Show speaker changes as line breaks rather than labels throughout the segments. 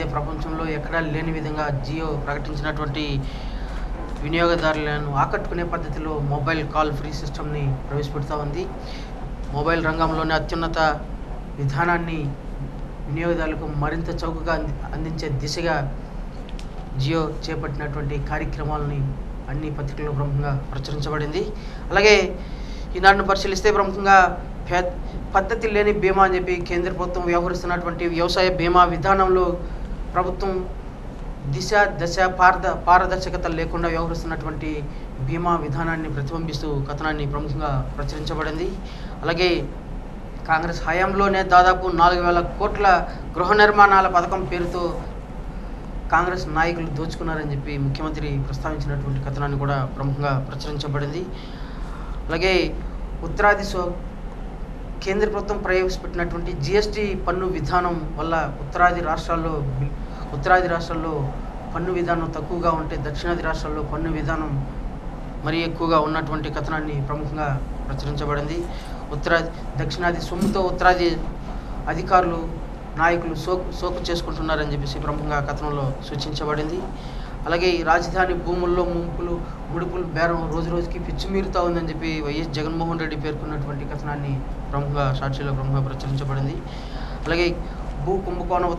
ప్రపంచంలో ఎక్కడా లేని విధంగా జియో ప్రకటించినటువంటి వినియోగదారులను ఆకట్టుకునే పద్ధతిలో మొబైల్ కాల్ ఫ్రీ సిస్టమ్ని ప్రవేశపెడుతూ ఉంది మొబైల్ రంగంలోని అత్యున్నత విధానాన్ని వినియోగదారులకు మరింత చౌకగా అంది అందించే దిశగా జియో చేపట్టినటువంటి కార్యక్రమాలని అన్ని పత్రికల్లో ప్రముఖంగా ప్రచురించబడింది అలాగే ఈనాడును పరిశీలిస్తే ప్రముఖంగా పే పద్ధతి లేని బీమా అని చెప్పి కేంద్ర ప్రభుత్వం వ్యవహరిస్తున్నటువంటి వ్యవసాయ బీమా విధానంలో ప్రభుత్వం దిశ దశ పారద పారదర్శకత లేకుండా వ్యవహరిస్తున్నటువంటి బీమా విధానాన్ని ప్రతిబింబిస్తూ కథనాన్ని ప్రముఖంగా ప్రచురించబడింది అలాగే కాంగ్రెస్ హయాంలోనే దాదాపు నాలుగు వేల కోట్ల గృహ నిర్మాణాల పథకం పేరుతో కాంగ్రెస్ నాయకులు దోచుకున్నారని చెప్పి ముఖ్యమంత్రి ప్రస్తావించినటువంటి కథనాన్ని కూడా ప్రముఖంగా ప్రచురించబడింది అలాగే ఉత్తరాది సో కేంద్ర ప్రభుత్వం ప్రవేశపెట్టినటువంటి జిఎస్టీ పన్ను విధానం వల్ల ఉత్తరాది రాష్ట్రాల్లో బి- ఉత్తరాది రాష్ట్రాల్లో పన్ను విధానం తక్కువగా ఉంటే దక్షిణాది రాష్ట్రాల్లో పన్ను విధానం మరీ ఎక్కువగా ఉన్నటువంటి కథనాన్ని ప్రముఖంగా ప్రచురించబడింది ఉత్తరాది దక్షిణాది సొమ్ముతో ఉత్తరాది అధికారులు నాయకులు సోకు సోకు చేసుకుంటున్నారని చెప్పేసి ప్రముఖంగా కథనంలో సూచించబడింది అలాగే ఈ రాజధాని భూముల్లో ముంపులు ముడుపులు బేరం రోజు రోజుకి పిచ్చిమీరుతా ఉందని చెప్పి వైఎస్ జగన్మోహన్ రెడ్డి పేర్కొన్నటువంటి కథనాన్ని ప్రముఖంగా సాక్షిలో ప్రముఖంగా ప్రచురించబడింది అలాగే భూ కుంభకోణం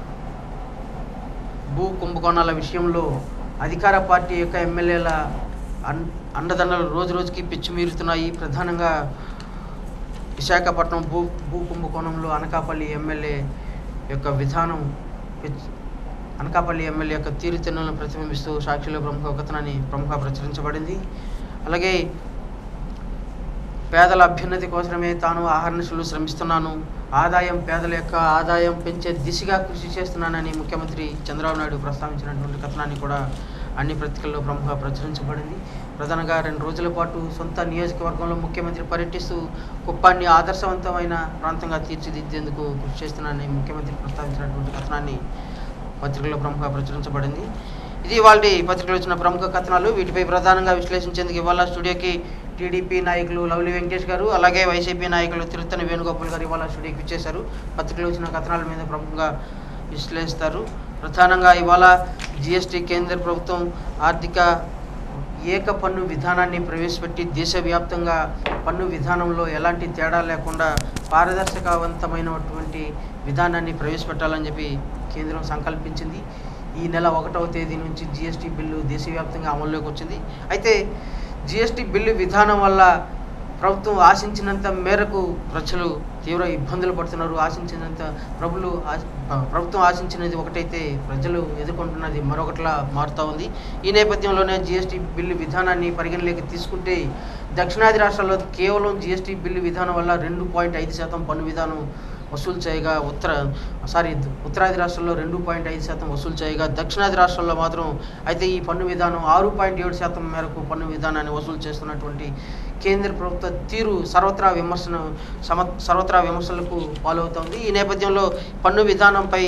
భూ కుంభకోణాల విషయంలో అధికార పార్టీ యొక్క ఎమ్మెల్యేల అన్ అండదండలు రోజు రోజుకి పిచ్చిమీరుతున్నాయి ప్రధానంగా విశాఖపట్నం భూ భూ కుంభకోణంలో అనకాపల్లి ఎమ్మెల్యే యొక్క విధానం పిచ్- అనకాపల్లి ఎమ్మెల్యే యొక్క తీరుతెన్నులను ప్రతిబింబిస్తూ సాక్షిలో ప్రముఖ కథనాన్ని ప్రముఖ ప్రచురించబడింది అలాగే పేదల అభ్యున్నతి కోసమే తాను ఆహర్నిశలు శ్రమిస్తున్నాను ఆదాయం పేదల యొక్క ఆదాయం పెంచే దిశగా కృషి చేస్తున్నానని ముఖ్యమంత్రి చంద్రబాబు నాయుడు ప్రస్తావించినటువంటి కథనాన్ని కూడా అన్ని పత్రికల్లో ప్రముఖ ప్రచురించబడింది ప్రధానంగా రెండు రోజుల పాటు సొంత నియోజకవర్గంలో ముఖ్యమంత్రి పర్యటిస్తూ కుప్పాన్ని ఆదర్శవంతమైన ప్రాంతంగా తీర్చిదిద్దేందుకు కృషి చేస్తున్నానని ముఖ్యమంత్రి ప్రస్తావించినటువంటి కథనాన్ని పత్రికల్లో ప్రముఖ ప్రచురించబడింది ఇది వాళ్ళ పత్రికలో వచ్చిన ప్రముఖ కథనాలు వీటిపై ప్రధానంగా విశ్లేషించేందుకు ఇవాళ స్టూడియోకి టీడీపీ నాయకులు లవ్లీ వెంకటేష్ గారు అలాగే వైసీపీ నాయకులు తిరుత్తని వేణుగోపాల్ గారు ఇవాళ స్టూడియోకి ఇచ్చేశారు పత్రికలో వచ్చిన కథనాల మీద ప్రముఖంగా విశ్లేషిస్తారు ప్రధానంగా ఇవాళ జిఎస్టీ కేంద్ర ప్రభుత్వం ఆర్థిక ఏక పన్ను విధానాన్ని ప్రవేశపెట్టి దేశవ్యాప్తంగా పన్ను విధానంలో ఎలాంటి తేడా లేకుండా పారదర్శకవంతమైనటువంటి విధానాన్ని ప్రవేశపెట్టాలని చెప్పి కేంద్రం సంకల్పించింది ఈ నెల ఒకటవ తేదీ నుంచి జిఎస్టీ బిల్లు దేశవ్యాప్తంగా అమల్లోకి వచ్చింది అయితే జిఎస్టీ బిల్లు విధానం వల్ల ప్రభుత్వం ఆశించినంత మేరకు ప్రజలు తీవ్ర ఇబ్బందులు పడుతున్నారు ఆశించినంత ప్రభులు ఆశ- ప్రభుత్వం ఆశించినది ఒకటైతే ప్రజలు ఎదుర్కొంటున్నది మరొకటిలా మారుతూ ఉంది ఈ నేపథ్యంలోనే జిఎస్టీ బిల్లు విధానాన్ని పరిగణలోకి తీసుకుంటే దక్షిణాది రాష్ట్రాల్లో కేవలం జిఎస్టీ బిల్లు విధానం వల్ల రెండు పాయింట్ ఐదు శాతం పన్ను విధానం వసూలు చేయగా ఉత్తర సారీ ఉత్తరాది రాష్ట్రాల్లో రెండు పాయింట్ ఐదు శాతం వసూలు చేయగా దక్షిణాది రాష్ట్రాల్లో మాత్రం అయితే ఈ పన్ను విధానం ఆరు పాయింట్ ఏడు శాతం మేరకు పన్ను విధానాన్ని వసూలు చేస్తున్నటువంటి కేంద్ర ప్రభుత్వ తీరు సర్వత్రా విమర్శను సమ సర్వత్రా విమర్శలకు పాలవుతోంది ఈ నేపథ్యంలో పన్ను విధానంపై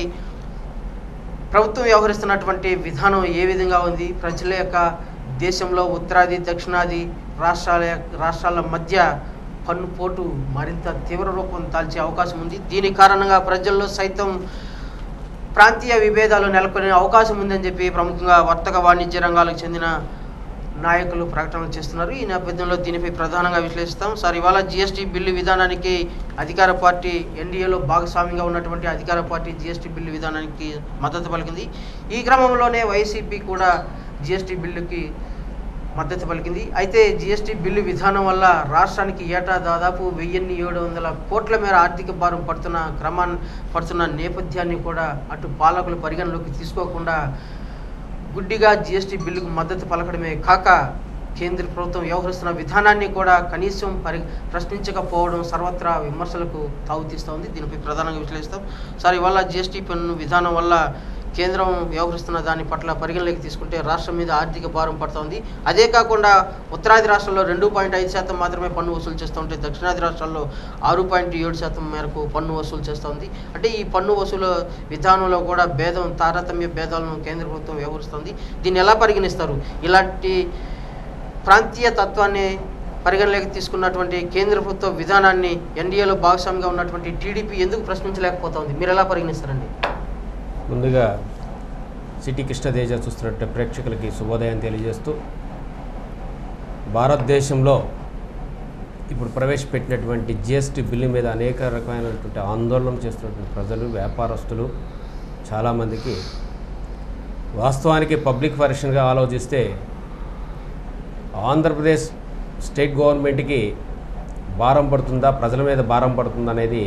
ప్రభుత్వం వ్యవహరిస్తున్నటువంటి విధానం ఏ విధంగా ఉంది ప్రజల యొక్క దేశంలో ఉత్తరాది దక్షిణాది రాష్ట్రాల యొక్క- రాష్ట్రాల మధ్య పన్ను పోటు మరింత తీవ్ర రూపం దాల్చే అవకాశం ఉంది దీని కారణంగా ప్రజల్లో సైతం ప్రాంతీయ విభేదాలు నెలకొనే అవకాశం ఉందని చెప్పి ప్రముఖంగా వర్తక వాణిజ్య రంగాలకు చెందిన నాయకులు ప్రకటనలు చేస్తున్నారు ఈ నేపథ్యంలో దీనిపై ప్రధానంగా విశ్లేషిస్తాం సార్ ఇవాళ జిఎస్టీ బిల్లు విధానానికి అధికార పార్టీ ఎన్డీఏలో భాగస్వామ్యంగా ఉన్నటువంటి అధికార పార్టీ జిఎస్టీ బిల్లు విధానానికి మద్దతు పలికింది ఈ క్రమంలోనే వైసీపీ కూడా జిఎస్టీ బిల్లుకి మద్దతు పలికింది అయితే జిఎస్టీ బిల్లు విధానం వల్ల రాష్ట్రానికి ఏటా దాదాపు వెయ్యిన్ని ఏడు వందల కోట్ల మేర ఆర్థిక భారం పడుతున్న క్రమాన్ పడుతున్న నేపథ్యాన్ని కూడా అటు పాలకులు పరిగణలోకి తీసుకోకుండా గుడ్డిగా జిఎస్టీ బిల్లుకు మద్దతు పలకడమే కాక కేంద్ర ప్రభుత్వం వ్యవహరిస్తున్న విధానాన్ని కూడా కనీసం పరి ప్రశ్నించకపోవడం సర్వత్రా విమర్శలకు తావుతీస్తోంది దీనిపై ప్రధానంగా విశ్లేషిస్తాం సార్ ఇవాళ జిఎస్టీ పన్ను విధానం వల్ల కేంద్రం వ్యవహరిస్తున్న దాని పట్ల పరిగణలోకి తీసుకుంటే రాష్ట్రం మీద ఆర్థిక భారం పడుతోంది అదే కాకుండా ఉత్తరాది రాష్ట్రాల్లో రెండు పాయింట్ ఐదు శాతం మాత్రమే పన్ను వసూలు చేస్తూ ఉంటే దక్షిణాది రాష్ట్రాల్లో ఆరు పాయింట్ ఏడు శాతం మేరకు పన్ను వసూలు చేస్తోంది అంటే ఈ పన్ను వసూలు విధానంలో కూడా భేదం తారతమ్య భేదాలను కేంద్ర ప్రభుత్వం వ్యవహరిస్తుంది దీన్ని ఎలా పరిగణిస్తారు ఇలాంటి ప్రాంతీయ తత్వాన్ని పరిగణలోకి తీసుకున్నటువంటి కేంద్ర ప్రభుత్వ విధానాన్ని ఎన్డీఏలో భాగస్వామిగా ఉన్నటువంటి టీడీపీ ఎందుకు ప్రశ్నించలేకపోతుంది మీరు ఎలా పరిగణిస్తారండి
ముందుగా సిటీ కృష్ణతేజ చూస్తున్నట్టు ప్రేక్షకులకి శుభోదయం తెలియజేస్తూ భారతదేశంలో ఇప్పుడు ప్రవేశపెట్టినటువంటి జిఎస్టీ బిల్లు మీద అనేక రకమైనటువంటి ఆందోళన చేస్తున్నటువంటి ప్రజలు వ్యాపారస్తులు చాలామందికి వాస్తవానికి పబ్లిక్ వర్షన్గా ఆలోచిస్తే ఆంధ్రప్రదేశ్ స్టేట్ గవర్నమెంట్కి భారం పడుతుందా ప్రజల మీద భారం పడుతుందా అనేది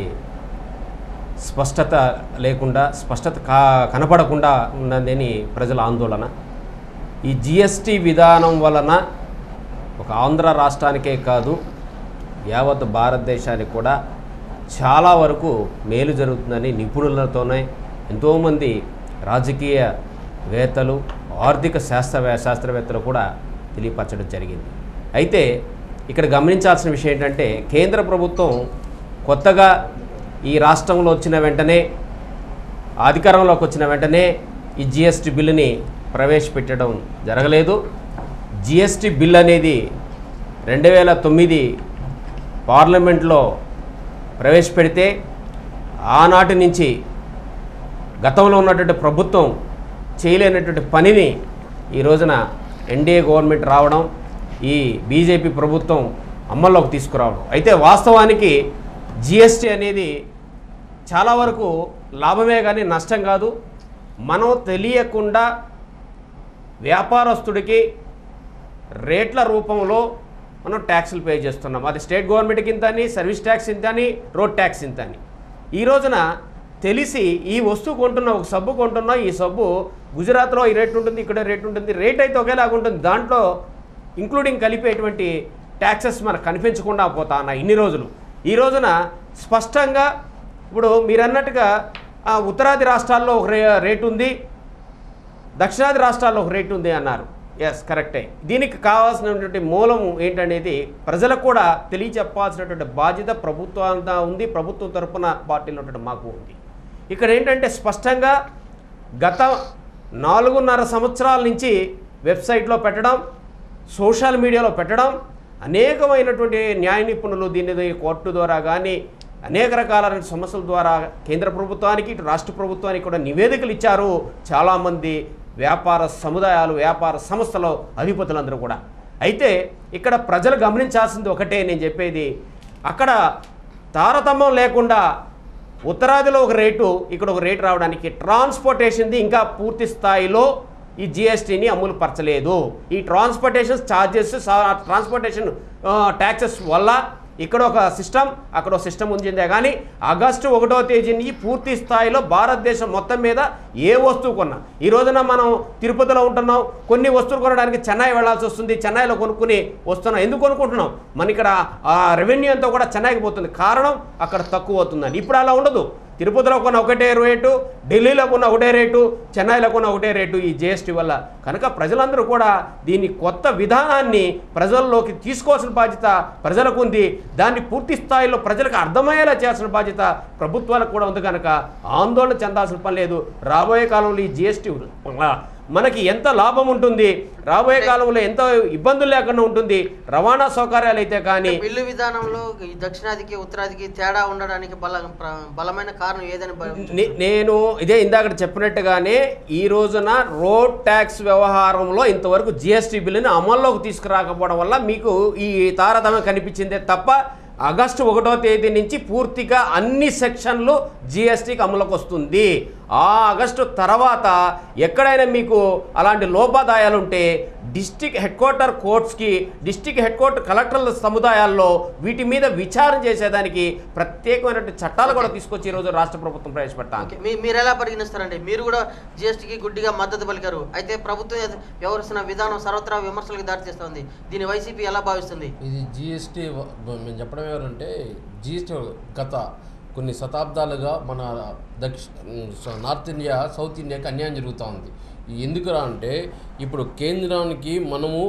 స్పష్టత లేకుండా స్పష్టత కా కనపడకుండా ఉన్నదని ప్రజల ఆందోళన ఈ జిఎస్టీ విధానం వలన ఒక ఆంధ్ర రాష్ట్రానికే కాదు యావత్ భారతదేశానికి కూడా చాలా వరకు మేలు జరుగుతుందని నిపుణులతోనే ఎంతోమంది రాజకీయ వేత్తలు ఆర్థిక శాస్త్ర శాస్త్రవేత్తలు కూడా తెలియపరచడం జరిగింది అయితే ఇక్కడ గమనించాల్సిన విషయం ఏంటంటే కేంద్ర ప్రభుత్వం కొత్తగా ఈ రాష్ట్రంలో వచ్చిన వెంటనే అధికారంలోకి వచ్చిన వెంటనే ఈ జిఎస్టీ బిల్లుని ప్రవేశపెట్టడం జరగలేదు జిఎస్టీ బిల్ అనేది రెండు వేల తొమ్మిది పార్లమెంట్లో ప్రవేశపెడితే ఆనాటి నుంచి గతంలో ఉన్నటువంటి ప్రభుత్వం చేయలేనటువంటి పనిని ఈ రోజున ఎన్డీఏ గవర్నమెంట్ రావడం ఈ బీజేపీ ప్రభుత్వం అమల్లోకి తీసుకురావడం అయితే వాస్తవానికి జిఎస్టీ అనేది చాలా వరకు లాభమే కానీ నష్టం కాదు మనం తెలియకుండా వ్యాపారస్తుడికి రేట్ల రూపంలో మనం ట్యాక్సులు పే చేస్తున్నాం అది స్టేట్ గవర్నమెంట్కి ఇంత అని సర్వీస్ ట్యాక్స్ ఇంత అని రోడ్ ట్యాక్స్ ఇంత అని ఈ రోజున తెలిసి ఈ వస్తువు కొంటున్నా ఒక సబ్బు కొంటున్నా ఈ సబ్బు గుజరాత్లో ఈ రేట్ ఉంటుంది ఇక్కడ రేట్ ఉంటుంది రేట్ అయితే ఒకేలాగా ఉంటుంది దాంట్లో ఇంక్లూడింగ్ కలిపేటువంటి ట్యాక్సెస్ మనకు కనిపించకుండా పోతా ఉన్నాయి ఇన్ని రోజులు ఈ రోజున స్పష్టంగా ఇప్పుడు మీరు అన్నట్టుగా ఆ, ఉత్తరాది రాష్ట్రాల్లో ఒక రే రేటు ఉంది దక్షిణాది రాష్ట్రాల్లో ఒక రేటు ఉంది అన్నారు ఎస్ కరెక్టే దీనికి కావాల్సినటువంటి మూలం ఏంటనేది ప్రజలకు కూడా తెలియచెప్పాల్సినటువంటి బాధ్యత ప్రభుత్వం ఉంది ప్రభుత్వం తరపున పార్టీలో ఉన్నటువంటి మాకు ఉంది ఇక్కడ ఏంటంటే స్పష్టంగా గత నాలుగున్నర సంవత్సరాల నుంచి వెబ్సైట్లో పెట్టడం సోషల్ మీడియాలో పెట్టడం అనేకమైనటువంటి న్యాయ నిపుణులు దీన్ని కోర్టు ద్వారా కానీ అనేక రకాలైన సమస్యల ద్వారా కేంద్ర ప్రభుత్వానికి ఇటు రాష్ట్ర ప్రభుత్వానికి కూడా నివేదికలు ఇచ్చారు చాలామంది వ్యాపార సముదాయాలు వ్యాపార సంస్థల అధిపతులందరూ కూడా అయితే ఇక్కడ ప్రజలు గమనించాల్సింది ఒకటే నేను చెప్పేది అక్కడ తారతమ్యం లేకుండా ఉత్తరాదిలో ఒక రేటు ఇక్కడ ఒక రేటు రావడానికి ట్రాన్స్పోర్టేషన్ది ఇంకా పూర్తి స్థాయిలో ఈ జిఎస్టీని అమలు పరచలేదు ఈ ట్రాన్స్పోర్టేషన్ ఛార్జెస్ ట్రాన్స్పోర్టేషన్ ట్యాక్సెస్ వల్ల ఇక్కడ ఒక సిస్టమ్ అక్కడ ఒక సిస్టమ్ ఉంచిందే కానీ ఆగస్టు ఒకటో తేదీని పూర్తి స్థాయిలో భారతదేశం మొత్తం మీద ఏ వస్తువు కొన్నా ఈ రోజున మనం తిరుపతిలో ఉంటున్నాం కొన్ని వస్తువులు కొనడానికి చెన్నై వెళ్ళాల్సి వస్తుంది చెన్నైలో కొనుక్కుని వస్తున్నాం ఎందుకు కొనుక్కుంటున్నాం మన ఇక్కడ ఆ రెవెన్యూ అంతా కూడా చెన్నైకి పోతుంది కారణం అక్కడ తక్కువ అవుతుందని ఇప్పుడు అలా ఉండదు తిరుపతిలో కొన్న ఒకటే రేటు ఢిల్లీలో కొన్న ఒకటే రేటు చెన్నైలో కొన్న ఒకటే రేటు ఈ జిఎస్టీ వల్ల కనుక ప్రజలందరూ కూడా దీని కొత్త విధానాన్ని ప్రజల్లోకి తీసుకోవాల్సిన బాధ్యత ప్రజలకు ఉంది దాన్ని పూర్తి స్థాయిలో ప్రజలకు అర్థమయ్యేలా చేయాల్సిన బాధ్యత ప్రభుత్వాలకు కూడా ఉంది కనుక ఆందోళన చెందాల్సిన పని లేదు రాబోయే కాలంలో ఈ జిఎస్టీ మనకి ఎంత లాభం ఉంటుంది రాబోయే కాలంలో ఎంత ఇబ్బందులు లేకుండా ఉంటుంది రవాణా సౌకర్యాలు అయితే కానీ
బిల్లు విధానంలో ఈ దక్షిణాదికి ఉత్తరాదికి తేడా ఉండడానికి బల ప్ర- బలమైన కారణం ఏదని భ-
నే- నేను ఇదే ఇందాక చెప్పినట్టుగానే ఈ రోజున రోడ్ ట్యాక్స్ వ్యవహారంలో ఇంతవరకు జిఎస్టీ బిల్లుని అమల్లోకి తీసుకురాకపోవడం వల్ల మీకు ఈ తారతమ్యం కనిపించిందే తప్ప ఆగస్టు ఒకటో తేదీ నుంచి పూర్తిగా అన్ని సెక్షన్లు జిఎస్టీకి అమలుకి వస్తుంది ఆ ఆగస్టు తర్వాత ఎక్కడైనా మీకు అలాంటి లోపాదాయాలు ఉంటే డిస్టిక్ హెడ్ క్వార్టర్ కోర్ట్స్కి డిస్టిక్ హెడ్ క్వార్టర్ కలెక్టర్ల సముదాయాల్లో వీటి మీద విచారణ చేసేదానికి ప్రత్యేకమైనటువంటి చట్టాలు కూడా తీసుకొచ్చి ఈరోజు రాష్ట్ర ప్రభుత్వం ప్రవేశపెట్టాలి
ఓకే. మీ మీరు ఎలా పరిగణిస్తారండి మీరు కూడా జిఎస్టీకి గుడ్డిగా మద్దతు పలికారు అయితే ప్రభుత్వం ఎద- వ్యవహరిస్తున్న విధానం సర్వత్రా విమర్శలకు దారితీస్తోంది దీన్ని వైసీపీ ఎలా భావిస్తుంది
ఇది జిఎస్టీ మేము చెప్పడం ఎవరంటే జిఎస్టీ గత కొన్ని శతాబ్దాలుగా మన దక్షి నార్త్ ఇండియా సౌత్ ఇండియాకి అన్యాయం జరుగుతూ ఉంది ఎందుకురా అంటే ఇప్పుడు కేంద్రానికి మనము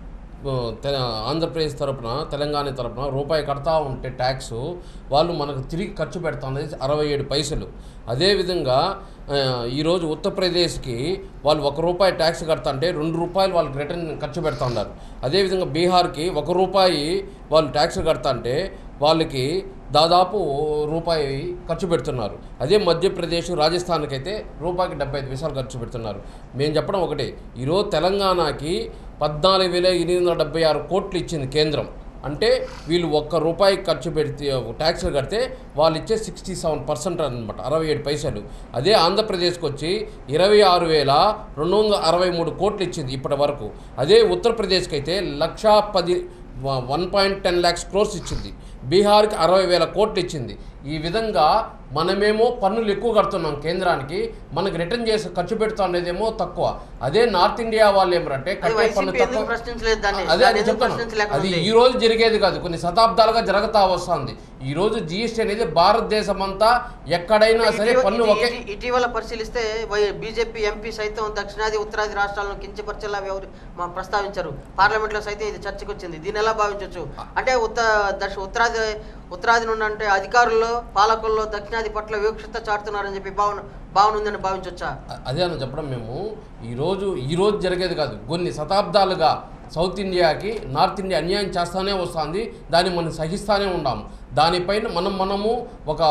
ఆ, తె- ఆంధ్రప్రదేశ్ తరపున తెలంగాణ తరపున రూపాయి కడతా ఉంటే ట్యాక్స్ వాళ్ళు మనకు తిరిగి ఖర్చు పెడుతుంది అరవై ఏడు పైసలు అదేవిధంగా ఆ, ఈరోజు ఉత్తరప్రదేశ్కి వాళ్ళు ఒక రూపాయి ట్యాక్స్ కడతాంటే రెండు రూపాయలు వాళ్ళకి రిటర్న్ ఖర్చు పెడతా ఉన్నారు అదేవిధంగా బీహార్కి ఒక రూపాయి వాళ్ళు ట్యాక్స్ కడతాంటే వాళ్ళకి దాదాపు రూపాయి ఖర్చు పెడుతున్నారు అదే మధ్యప్రదేశ్ రాజస్థాన్కి అయితే రూపాయికి డెబ్బై ఐదు పైసలు ఖర్చు పెడుతున్నారు మేము చెప్పడం ఒకటే ఈరోజు తెలంగాణకి పద్నాలుగు వేల ఎనిమిది వందల డెబ్బై ఆరు కోట్లు ఇచ్చింది కేంద్రం అంటే వీళ్ళు ఒక్క రూపాయి ఖర్చు పెడితే ట్యాక్స్లు కడితే వాళ్ళు ఇచ్చే సిక్స్టీ సెవెన్ పర్సెంట్ అనమాట అరవై ఏడు పైసలు అదే ఆంధ్రప్రదేశ్కి వచ్చి ఇరవై ఆరు వేల రెండు వందల అరవై మూడు కోట్లు ఇచ్చింది ఇప్పటి వరకు అదే ఉత్తరప్రదేశ్కి అయితే లక్షా పది one point ten lakhs crores ఇచ్చింది బీహార్కి అరవై వేల కోట్లు ఇచ్చింది ఈ విధంగా మనమేమో పన్నులు ఎక్కువ కడుతున్నాం కేంద్రానికి మనకి రిటర్న్ చేసి ఖర్చు పెడుతాం అనేదేమో తక్కువ అదే నార్త్ ఇండియా వాళ్ళు ఏమంటే
అది
కట్టే పన్ను
వైసీపీ ఎందుకు
తక్కువ
ప్రశ్నించలేదు దాన్ని
అదే
దాన్ని
అది
ఎందుకు
చెప్తాను
ప్రశ్నించలేకుండా
అది
ఉంది?
ఈ రోజు జరిగేది కాదు కొన్ని శతాబ్దాలుగా జరుగుతా వస్తుంది ఈ రోజు జిఎస్టీ అనేది భారతదేశం అంతా ఎక్కడైనా సరే
ఇటీవ-
పన్ను
ఇది-
ఒకే
ఇది- ఇటీవల పరిశీలిస్తే వై- బీజేపీ ఎంపీ సైతం దక్షిణాది ఉత్తరాది రాష్ట్రాలను కించపరిచేలా వ్యవహరి మా ప్రస్తావించారు పార్లమెంట్ లో సైతం ఇది చర్చకు వచ్చింది దీన్ని ఎలా భావించవచ్చు అంటే ఉత్త దక్ష ఉత్తరాది ఉత్తరాది నుండి అంటే అధికారుల్లో పాలకుల్లో దక్షిణాది పట్ల వివక్షత చాటుతున్నారని చెప్పి భావన భావన ఉందని భావించవచ్చా
అ- అదే అని చెప్పడం మేము ఈరోజు ఈరోజు జరిగేది కాదు కొన్ని శతాబ్దాలుగా సౌత్ ఇండియాకి నార్త్ ఇండియా అన్యాయం చేస్తానే వస్తుంది దాన్ని మనం సహిస్తానే ఉన్నాము దానిపైన మనం మనము ఒక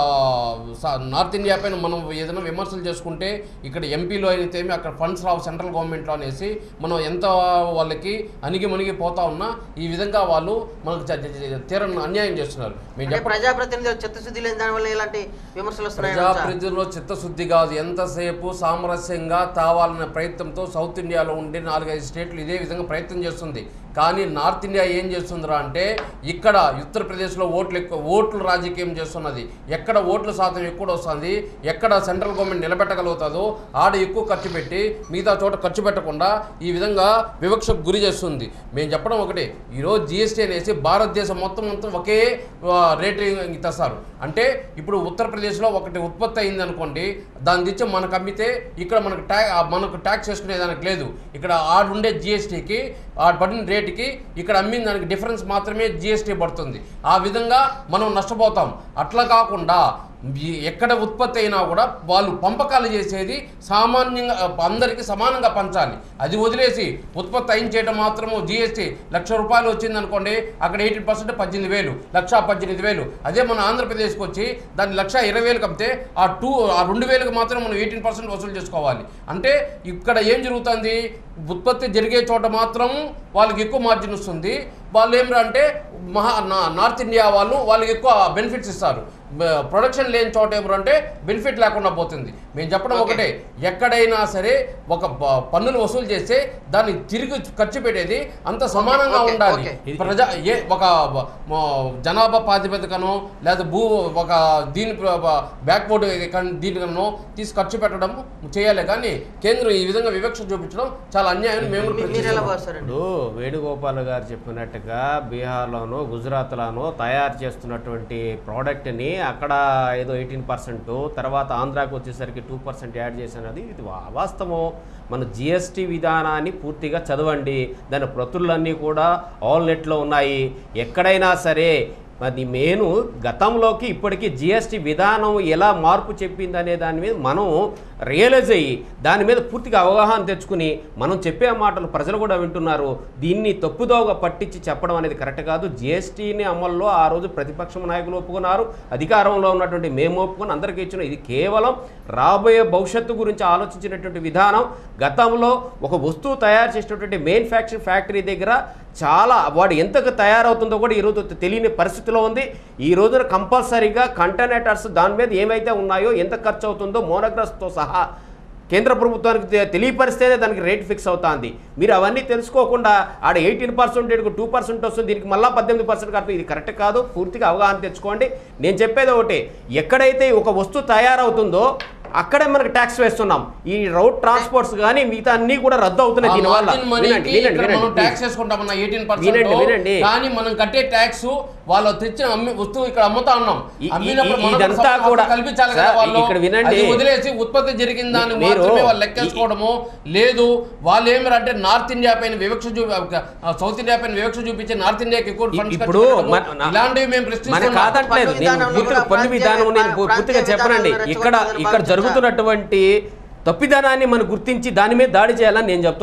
స- నార్త్ ఇండియా పైన మనం ఏదైనా విమర్శలు చేసుకుంటే ఇక్కడ ఎంపీలో అయితే అక్కడ ఫండ్స్ రావు సెంట్రల్ గవర్నమెంట్లో అనేసి మనం ఎంత వాళ్ళకి అణిగి మణిగి పోతా ఉన్నా ఈ విధంగా వాళ్ళు మనకు చ- చ- చ- తీరని అన్యాయం చేస్తున్నారు మేము
అంటే
చెప్ప
ప్రజాప్రతినిధులు చిత్తశుద్ధి లేని దానివల్ల ఇలాంటి విమర్శలు వస్తున్నాయని అనొచ్చా?
ప్రజాప్రతినిధుల్లో చిత్తశుద్ధి కాదు ఎంతసేపు సామరస్యంగా తావాలనే ప్రయత్నంతో సౌత్ ఇండియాలో ఉండే నాలుగైదు స్టేట్లు ఇదే విధంగా ప్రయత్నం చేస్తుంది కానీ నార్త్ ఇండియా ఏం చేస్తుందిరా అంటే ఇక్కడ ఉత్తరప్రదేశ్లో ఓట్లు ఎక్కువ ఓట్లు రాజకీయం చేస్తున్నది ఎక్కడ ఓట్ల శాతం ఎక్కువ వస్తుంది ఎక్కడ సెంట్రల్ గవర్నమెంట్ నిలబెట్టగలుగుతుందో ఆడ ఎక్కువ ఖర్చు పెట్టి మిగతా చోట ఖర్చు పెట్టకుండా ఈ విధంగా వివక్షకు గురి చేస్తుంది మేము చెప్పడం ఒకటే ఈరోజు జిఎస్టీ అనేసి భారతదేశం మొత్తం మొత్తం ఒకే ఆ, రేటింగ్ తెస్తారు అంటే ఇప్పుడు ఉత్తరప్రదేశ్లో ఒకటి ఉత్పత్తి అయింది అనుకోండి దాన్ని తెచ్చి మనకు అమ్మితే ఇక్కడ మనకు ట్యా ఆ, మనకు ట్యాక్స్ వేసుకునేదానికి లేదు ఇక్కడ ఆడుండే జిఎస్టీకి ఆ పడిన రేటుకి ఇక్కడ అమ్మిన దానికి డిఫరెన్స్ మాత్రమే జిఎస్టీ పడుతుంది ఆ విధంగా మనం నష్టపోతాం అట్లా కాకుండా ఈ ఎక్కడ ఉత్పత్తి అయినా కూడా వాళ్ళు పంపకాలు చేసేది సామాన్యంగా అందరికీ సమానంగా పంచాలి అది వదిలేసి ఉత్పత్తి అయిన చేయడం మాత్రము జిఎస్టీ లక్ష రూపాయలు వచ్చింది అనుకోండి అక్కడ ఎయిటీన్ పర్సెంట్ పద్దెనిమిది వేలు లక్ష పద్దెనిమిది వేలు అదే మన ఆంధ్రప్రదేశ్కి వచ్చి దాన్ని లక్ష ఇరవై వేలకు అమ్మితే ఆ టూ ఆ రెండు వేలకు మాత్రం మనం ఎయిటీన్ పర్సెంట్ వసూలు చేసుకోవాలి అంటే ఇక్కడ ఏం జరుగుతుంది ఉత్పత్తి జరిగే చోట మాత్రం వాళ్ళకి ఎక్కువ మార్జిన్ వస్తుంది వాళ్ళు ఏమిరా అంటే మహా నా- నార్త్ ఇండియా వాళ్ళు వాళ్ళకి ఎక్కువ బెనిఫిట్స్ ఇస్తారు బ- ప్రొడక్షన్ లేని చోట ఏమిరంటే బెనిఫిట్ లేకుండా పోతుంది మేము చెప్పడం
Okay.
ఒకటే ఎక్కడైనా సరే ఒక బ- పన్నులు వసూలు చేస్తే దాన్ని తిరిగి ఖర్చు పెట్టేది అంత సమానంగా
okay,
ఉండాలి
okay.
ప్రజా ఏ ఒక బ- మ- జనాభా ప్రాతిపదికనో లేదా భూ ఒక దీని బ్యాక్వర్డ్ దీనికనో తీసి ఖర్చు పెట్టడం చేయాలి కానీ కేంద్రం ఈ విధంగా వివక్ష చూపించడం చాలా అన్యాయం మేము
మీ- మీరు ఎలా
ప్రశ్నిస్తున్నాం.
భావిస్తారండి
ఇప్పుడు వేణుగోపాల్ గారు చెప్పినట్టుగా బీహార్లోనో గుజరాత్లోనో తయారు చేస్తున్నటువంటి ప్రోడక్ట్ని అక్కడ ఏదో ఎయిటీన్ పర్సెంట్ తర్వాత ఆంధ్రాకి వచ్చేసరికి టూ పర్సెంట్ యాడ్ చేసినది ఇది వాస్తవం మన జిఎస్టీ విధానాన్ని పూర్తిగా చదవండి దాని ప్రతులన్నీ కూడా ఆల్ నెట్లో ఉన్నాయి ఎక్కడైనా సరే అది మెయిన్ గతంలోకి ఇప్పటికీ జిఎస్టీ విధానం ఎలా మార్పు చెప్పింది అనే దాని మీద మనం రియలైజ్ అయ్యి దాని మీద పూర్తిగా అవగాహన తెచ్చుకుని మనం చెప్పే మాటలు ప్రజలు కూడా వింటున్నారు దీన్ని తప్పుదోవ పట్టించి చెప్పడం అనేది కరెక్ట్ కాదు జిఎస్టీని అమల్లో ఆ రోజు ప్రతిపక్ష నాయకులు ఒప్పుకున్నారు అధికారంలో ఉన్నటువంటి మేము ఒప్పుకొని అందరికీ ఇచ్చిన ఇది కేవలం రాబోయే భవిష్యత్తు గురించి ఆలోచించినటువంటి విధానం గతంలో ఒక వస్తువు తయారు చేసినటువంటి మెయిన్ ఫ్యాక్టరీ ఫ్యాక్టరీ దగ్గర చాలా వాడు ఎంతకు తయారవుతుందో కూడా ఈరోజు తెలియని పరిస్థితిలో ఉంది ఈ రోజున కంపల్సరీగా కంటైనేటర్స్ దాని మీద ఏమైతే ఉన్నాయో ఎంత ఖర్చు అవుతుందో మోనోగ్రాఫ్తో సహా కేంద్ర ప్రభుత్వానికి తె- తెలియపరిస్తేనే దానికి రేట్ ఫిక్స్ అవుతుంది మీరు అవన్నీ తెలుసుకోకుండా ఆడ ఎయిటీన్ పర్సెంట్ టూ పర్సెంట్ వస్తుంది దీనికి మళ్ళీ పద్దెనిమిది పర్సెంట్ కడుతుంది ఇది కరెక్ట్ కాదు పూర్తిగా అవగాహన తెచ్చుకోండి నేను చెప్పేది ఒకటి ఎక్కడైతే ఒక వస్తువు తయారవుతుందో అక్కడే మనకు ట్యాక్స్ వేస్తున్నాం ఈ రోడ్ ట్రాన్స్పోర్ట్స్ కానీ మిగతా అన్నీ కూడా రద్దు అవుతున్నాయి
ఆ
దీనివల్ల
margin money
వినండి
కి
వినండి
ఇక్కడ మనం
వినండి
ట్యాక్స్ వేసుకుంటామన్న ఎయిటీన్
వినండి, వినండి.
కానీ మనం కట్టే ట్యాక్స్ వాళ్ళు తెచ్చిన అమ్మి వస్తువు ఇక్కడ అమ్ముతా ఉన్నాం
ఈ- ఈ-
అమ్మినప్పుడు
ఈ-
మనకు
ఇదంతా
సపోర్ట్
కూడా-
కల్పించాలి కదా
సార్,
వాళ్ళు
ఇక్కడ వినండి.
అది వదిలేసి ఉత్పత్తి జరిగిన దాన్ని
మీరు-
మాత్రమే వాళ్ళు లెక్కేసుకోవడము లేదు వాళ్ళు ఏమి అంటే నార్త్ ఇండియా పైన వివక్ష చూపి సౌత్ ఇండియా పైన వివక్ష చూపించి నార్త్ ఇండియాకి ఎక్కువ funds
ఇప్పుడు
ఖర్చు పెట్టడము,
మన- నా-
ఇలాంటివి మేము
మన
ప్రశ్నిస్తున్నాం
కాదట్లేదు
పన్ను
నేను
విధానంలో
పూర్తిగా
కూడా
పన్ను విధానం నేను
ప్రాంతీయ-
పూ- పూర్తిగా
ప్రాంతీయ
చెప్పనండి
విధానంలో
ఇక్కడ
రెచ్చగొట్టాలని
ఇక్కడ
భావించొచ్చా?
జరుగుతున్నటువంటి తప్పిదనాన్ని మనం గుర్తించి దాని మీద దాడి చేయాలని నేను చెప్తున్నా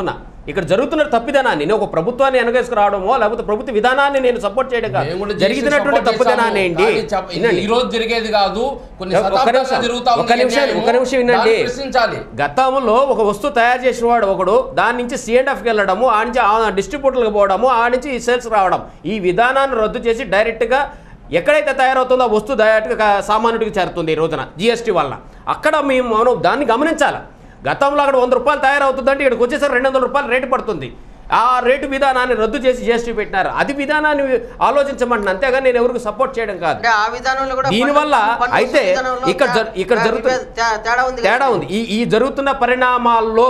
ఇక్కడ జరుగుతున్న తప్పిదనాన్ని నేను ఒక ప్రభుత్వాన్ని వెనకేసుకురావడమో లేకపోతే ప్రభుత్వ విధానాన్ని నేను సపోర్ట్ చేయడం కాదు
మేము కూడా
జరిగినటువంటి
support
తప్పిదనాన్ని
చేశాము.
ఏంటి
కానీ చెప్ప- ఇది
వినండి.
ఈ రోజు జరిగేది కాదు కొన్ని
ఒక్క
శతాబ్దాలుగా
నిమిషం,
జరుగుతా ఉంది
ఒక్క నిమిషం,
అన్యాయము.
ఒక్క నిమిషం వినండి.
దాన్ని ప్రశ్నించాలి
గతంలో ఒక వస్తువు తయారు చేసిన వాడు ఒకడు దాని నుంచి సిఎండ్ఎఫ్కి వెళ్ళడము ఆ నుంచి డిస్ట్రిబ్యూటర్లకు పోవడము ఆ నుంచి సేల్స్ రావడం ఈ విధానాన్ని రద్దు చేసి డైరెక్ట్గా ఎక్కడైతే తయారవుతుందో ఆ వస్తువు డైరెక్ట్గా సామాన్యుడికి చేరుతుంది ఈ రోజున జిఎస్టీ వల్ల అక్కడ మేము మనం దాన్ని గమనించాలి గతంలో అక్కడ వంద రూపాయలు తయారవుతుందంటే ఇక్కడికి వచ్చేసరికి రెండు వందల రూపాయలు రేటు పడుతుంది ఆ రేటు విధానాన్ని రద్దు చేసి జిఎస్టీ పెట్టినారు అది విధానాన్ని ఆలోచించమంటున్నాను అంతేగాని నేను ఎవరికి సపోర్ట్ చేయడం కాదు
అంటే ఆ విధానంలో కూడా
దీనివల్ల
పన్ను- పన్ను
అయితే
విధానంలో
ఇక్కడ జరు-
తే-
ఇక్కడ
తే-
జరుగుతున్న
తే- తేడా ఉంది కదా.
తేడా ఉంది ఈ ఈ జరుగుతున్న పరిణామాల్లో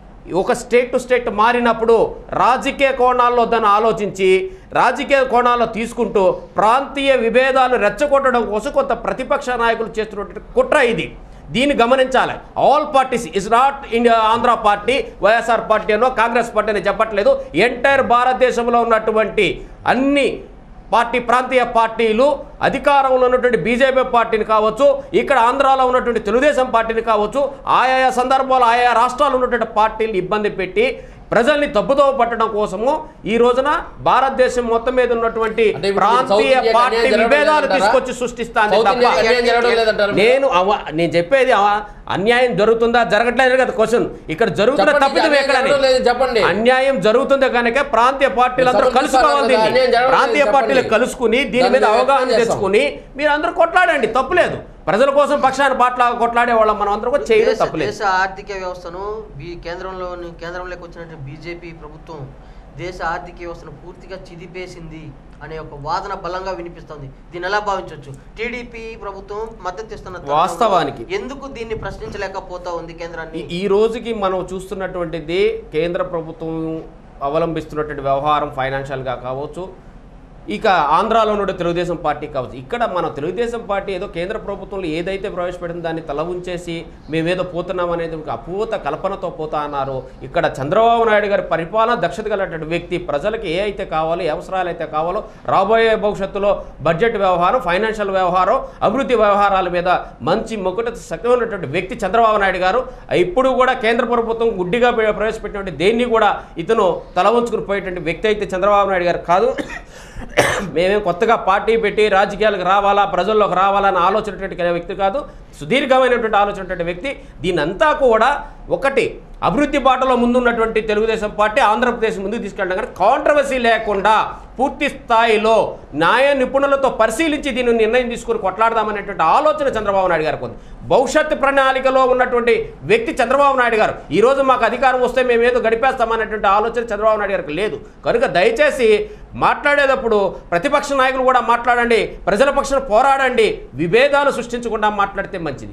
ఒక స్టేట్ టు స్టేట్ మారినప్పుడు రాజకీయ కోణాల్లో దాన్ని ఆలోచించి రాజకీయ కోణాల్లో తీసుకుంటూ ప్రాంతీయ విభేదాలు రెచ్చగొట్టడం కోసం కొంత ప్రతిపక్ష నాయకులు చేస్తున్నటువంటి కుట్ర ఇది దీన్ని గమనించాలి all parties is not India Andhra party YSR party అనో కాంగ్రెస్ పార్టీ అని చెప్పట్లేదు ఎంటైర్ భారతదేశంలో ఉన్నటువంటి అన్ని పార్టీ ప్రాంతీయ పార్టీలు అధికారంలో ఉన్నటువంటి బీజేపీ పార్టీని కావచ్చు ఇక్కడ ఆంధ్రాలో ఉన్నటువంటి తెలుగుదేశం పార్టీని కావచ్చు ఆయా సందర్భాల్లో ఆయా రాష్ట్రాల్లో ఉన్నటువంటి పార్టీలు ఇబ్బంది పెట్టి ప్రజల్ని తప్పుదో పట్టడం కోసము ఈ రోజున భారతదేశం మొత్తం మీద ఉన్నటువంటి
అంటే ఇప్పుడు
ప్రాంతీయ
సౌత్ ఇండియాకి
పార్టీ
అన్యాయం జరగడం
విభేదాలు
లేదంటారా?
తీసుకొచ్చి సృష్టిస్తాంది
సౌత్
తప్ప
ఇండియాకి అన్యాయం జరగడం లేదంటారా మీరు?
నేను అవ- నేను చెప్పేది అవ- అన్యాయం జరుగుతుందా జరగట్లేదు కదా క్వశ్చన్ ఇక్కడ జరుగుతున్న
చెప్పండి,
తప్పిదం
అన్యాయం
ఎక్కడని
జరగడం లేదు, చెప్పండి.
అన్యాయం జరుగుతుంది కనుక ప్రాంతీయ పార్టీలందరూ
సభలు
కలుసుకోవాలి
చూస్తారు
దీన్ని.
కదా, అన్యాయం జరగడం
ప్రాంతీయ
లేదు
పార్టీలు
చెప్పండి.
కలుసుకుని దీని
దాన్ని
మీద
మేము
అవగాహన
వ్యక్తం చేస్తాం.
తెచ్చుకుని మీరు అందరూ కొట్లాడండి తప్పులేదు ప్రజల కోసం పక్షాన పాటల కొట్లాడే వాళ్ళం మనం అందరూ కూడా చేయడం
దేశ-
తప్పులేదు
దేశ ఆర్థిక వ్యవస్థను బీ కేంద్రంలోని కేంద్రంలోకి వచ్చినట్టు బీజేపీ ప్రభుత్వం దేశ ఆర్థిక వ్యవస్థను పూర్తిగా చిదిపేసింది అనే ఒక వాదన బలంగా వినిపిస్తోంది దీన్ని ఎలా భావించవచ్చు టీడీపీ ప్రభుత్వం మద్దతు ఇస్తున్న తరుణంలో
వాస్తవానికి.
ఎందుకు దీన్ని ప్రశ్నించలేకపోతా ఉంది కేంద్రాన్ని
ఈ- ఈ రోజుకి మనం చూస్తున్నటువంటిది కేంద్ర ప్రభుత్వం అవలంబిస్తున్నటువంటి వ్యవహారం ఫైనాన్షియల్గా కావచ్చు ఇక ఆంధ్రాలో ఉన్న తెలుగుదేశం పార్టీ కావచ్చు ఇక్కడ మన తెలుగుదేశం పార్టీ ఏదో కేంద్ర ప్రభుత్వంలో ఏదైతే ప్రవేశపెట్టిందో దాన్ని తల ఉంచేసి మేమేదో పోతున్నాం అనేది ఒక అపూత కల్పనతో పోతా అన్నారు ఇక్కడ చంద్రబాబు నాయుడు గారి పరిపాలన దక్షత కలిగినటువంటి వ్యక్తి ప్రజలకు ఏ అయితే కావాలో ఏ అవసరాలు అయితే కావాలో రాబోయే భవిష్యత్తులో బడ్జెట్ వ్యవహారం ఫైనాన్షియల్ వ్యవహారం అభివృద్ధి వ్యవహారాల మీద మంచి మొక్కట సక్రమైనటువంటి వ్యక్తి చంద్రబాబు నాయుడు గారు ఇప్పుడు కూడా కేంద్ర ప్రభుత్వం గుడ్డిగా ప్ర- ప్రవేశపెట్టినటువంటి దేన్ని కూడా ఇతను తల ఉంచుకుని పోయేటువంటి వ్యక్తి అయితే చంద్రబాబు నాయుడు గారు కాదు మేమేం కొత్తగా పార్టీ పెట్టి రాజకీయాలకు రావాలా ప్రజల్లోకి రావాలా అని ఆలోచనటువంటి వ్యక్తి కాదు సుదీర్ఘమైనటువంటి ఆలోచనటువంటి వ్యక్తి దీనంతా కూడా ఒకటి అభివృద్ధి బాటలో ముందున్నటువంటి తెలుగుదేశం పార్టీ ఆంధ్రప్రదేశ్ ముందుకు తీసుకెళ్ళడం కానీ కాంట్రవర్సీ లేకుండా పూర్తి స్థాయిలో న్యాయ నిపుణులతో పరిశీలించి దీన్ని నిర్ణయం తీసుకుని కొట్లాడదామనేటువంటి ఆలోచన చంద్రబాబు నాయుడు గారికి ఉంది భవిష్యత్తు ప్రణాళికలో ఉన్నటువంటి వ్యక్తి చంద్రబాబు నాయుడు గారు ఈ రోజు మాకు అధికారం వస్తే మేము ఏదో గడిపేస్తామనేటువంటి ఆలోచన చంద్రబాబు నాయుడు గారికి లేదు కనుక దయచేసి మాట్లాడేటప్పుడు ప్రతిపక్ష నాయకులు కూడా మాట్లాడండి ప్రజల పక్షాన పోరాడండి విభేదాలు సృష్టించకుండా మాట్లాడితే మంచిది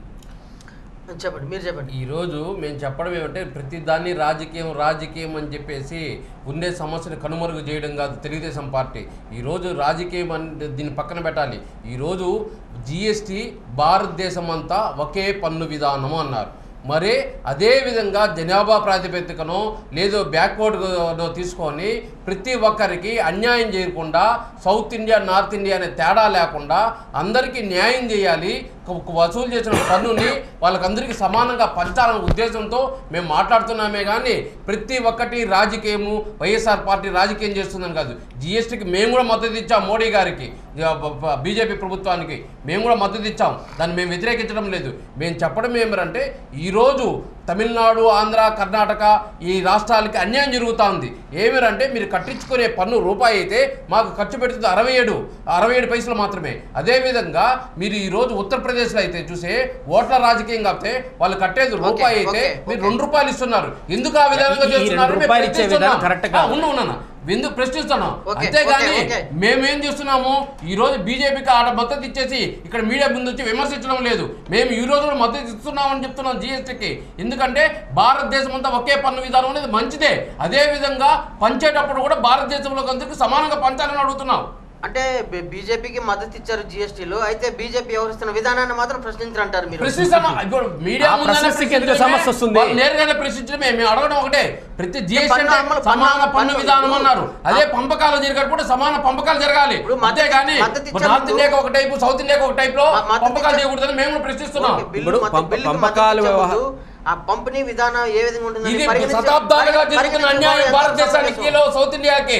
చెప్పండి మీరు చెప్పండి
ఈరోజు మేము చెప్పడం ఏమంటే ప్రతి దాన్ని రాజకీయం రాజకీయం అని చెప్పేసి ఉండే సమస్యను కనుమరుగు చేయడం కాదు తెలుగుదేశం పార్టీ ఈరోజు రాజకీయం అంటే దీన్ని పక్కన పెట్టాలి ఈరోజు జిఎస్టి భారతదేశం అంతా ఒకే పన్ను విధానము అన్నారు మరి అదే విధంగా జనాభా ప్రాతిపదికను లేదో బ్యాక్వర్డ్ తీసుకొని ప్రతి ఒక్కరికి అన్యాయం చేయకుండా సౌత్ ఇండియా నార్త్ ఇండియా అనే తేడా లేకుండా అందరికీ న్యాయం చేయాలి కు- కు- వసూలు చేసిన పన్నుని వాళ్ళకందరికీ సమానంగా పంచాలనే ఉద్దేశంతో మేము మాట్లాడుతున్నామే కానీ ప్రతి ఒక్కటి రాజకీయము వైఎస్ఆర్ పార్టీ రాజకీయం చేస్తుందని కాదు జిఎస్టీకి మేము కూడా మద్దతు ఇచ్చాం మోడీ గారికి బీజేపీ ప్రభుత్వానికి మేము కూడా మద్దతు ఇచ్చాం దాన్ని మేము వ్యతిరేకించడం లేదు మేము చెప్పడం ఏమిరంటే ఈరోజు తమిళనాడు ఆంధ్ర కర్ణాటక ఈ రాష్ట్రాలకి అన్యాయం జరుగుతూ ఉంది ఏమిరంటే మీరు కట్టించుకునే పన్ను రూపాయి అయితే మాకు ఖర్చు పెడుతుంది అరవై ఏడు అరవై ఏడు పైసలు మాత్రమే అదేవిధంగా మీరు ఈరోజు ఉత్తరప్రదేశ్లో అయితే చూసే ఓట్ల రాజకీయం కాకపోతే వాళ్ళు కట్టేది రూపాయి అయితే
ఓకే,
మీరు
ఓకే.
రెండు రూపాయలు ఇస్తున్నారు ఎందుకు ఆ విధంగా
ఈ రెండు
చేస్తున్నారు మేము
రూపాయలు ఇచ్చే
ప్రశ్నిస్తున్నాం.
విధానం కరెక్ట్ కాదు.
ఆ, ఉన్నా ఉన్నాను ఎందుకు ప్రశ్నిస్తున్నాం
ఓకే,
అంతేగాని
ఓకే, ఓకే.
మేమేం చేస్తున్నాము ఈ రోజు బీజేపీకి ఆడ మద్దతు ఇచ్చేసి ఇక్కడ మీడియా ముందు వచ్చి విమర్శించడం లేదు మేము ఈ రోజు కూడా మద్దతు ఇస్తున్నామని చెప్తున్నాం జీఎస్టీకి ఎందుకంటే భారతదేశం అంతా ఒకే పన్ను విధానం అనేది మంచిదే అదే విధంగా పంచేటప్పుడు కూడా భారతదేశంలో అందరికీ సమానంగా పంచాలని అడుగుతున్నాం
అంటే బీజేపీకి మద్దతు ఇచ్చారు జిఎస్టీలో అయితే బీజేపీ వ్యవహరిస్తున్న విధానాన్ని మాత్రం ప్రశ్నించారంటారు మీరు
ప్రశ్నిస్తామా ఇప్పుడు మీడియా
ఆ
ముందనే
ప్రశ్నిస్తే ఎందుకు
ప్రశ్నించడమే,
సమస్య వస్తుంది?
వాళ్ళు నేరుగానే ప్రశ్నించడమే మేము అడగడం ఒకటే ప్రతి జిఎస్టీ
పన్ను అమలు,
సమాన
పన్ను
పన్ను
అమలు.
విధానం అన్నారు అదే పంపకాలు జరిగేటప్పుడు సమాన పంపకాలు జరగాలి
ఇప్పుడు మద్దతు-
అంతేగాని
మద్దతు ఇచ్చే
నార్త్
ముందు-
ఇండియాకి ఒక టైపు సౌత్ ఇండియాకి ఒక టైప్ లో
మ- మద్దతు
పంపకాలు
ఇచ్చే-
చేయకూడదని మేము కూడా ప్రశ్నిస్తున్నాం
ఓకే, బిల్లు
ఇప్పుడు
మద్దతు-
పంప-
బిల్లుకి
పంపకాల
మద్దతు ఇచ్చే
వ్యవహారం-
ముందు ఆ పంపిణీ విధానం ఏ విధంగా ఉంటుందని
ఇది
పరిగణించే-
శతాబ్దాలుగా
పరిగణించే
జరుగుతున్న
వాళ్ళు
అన్యాయం
ఎంతవరకు
భారతదేశానికి
సమంజసం?
సౌత్ ఇండియాకి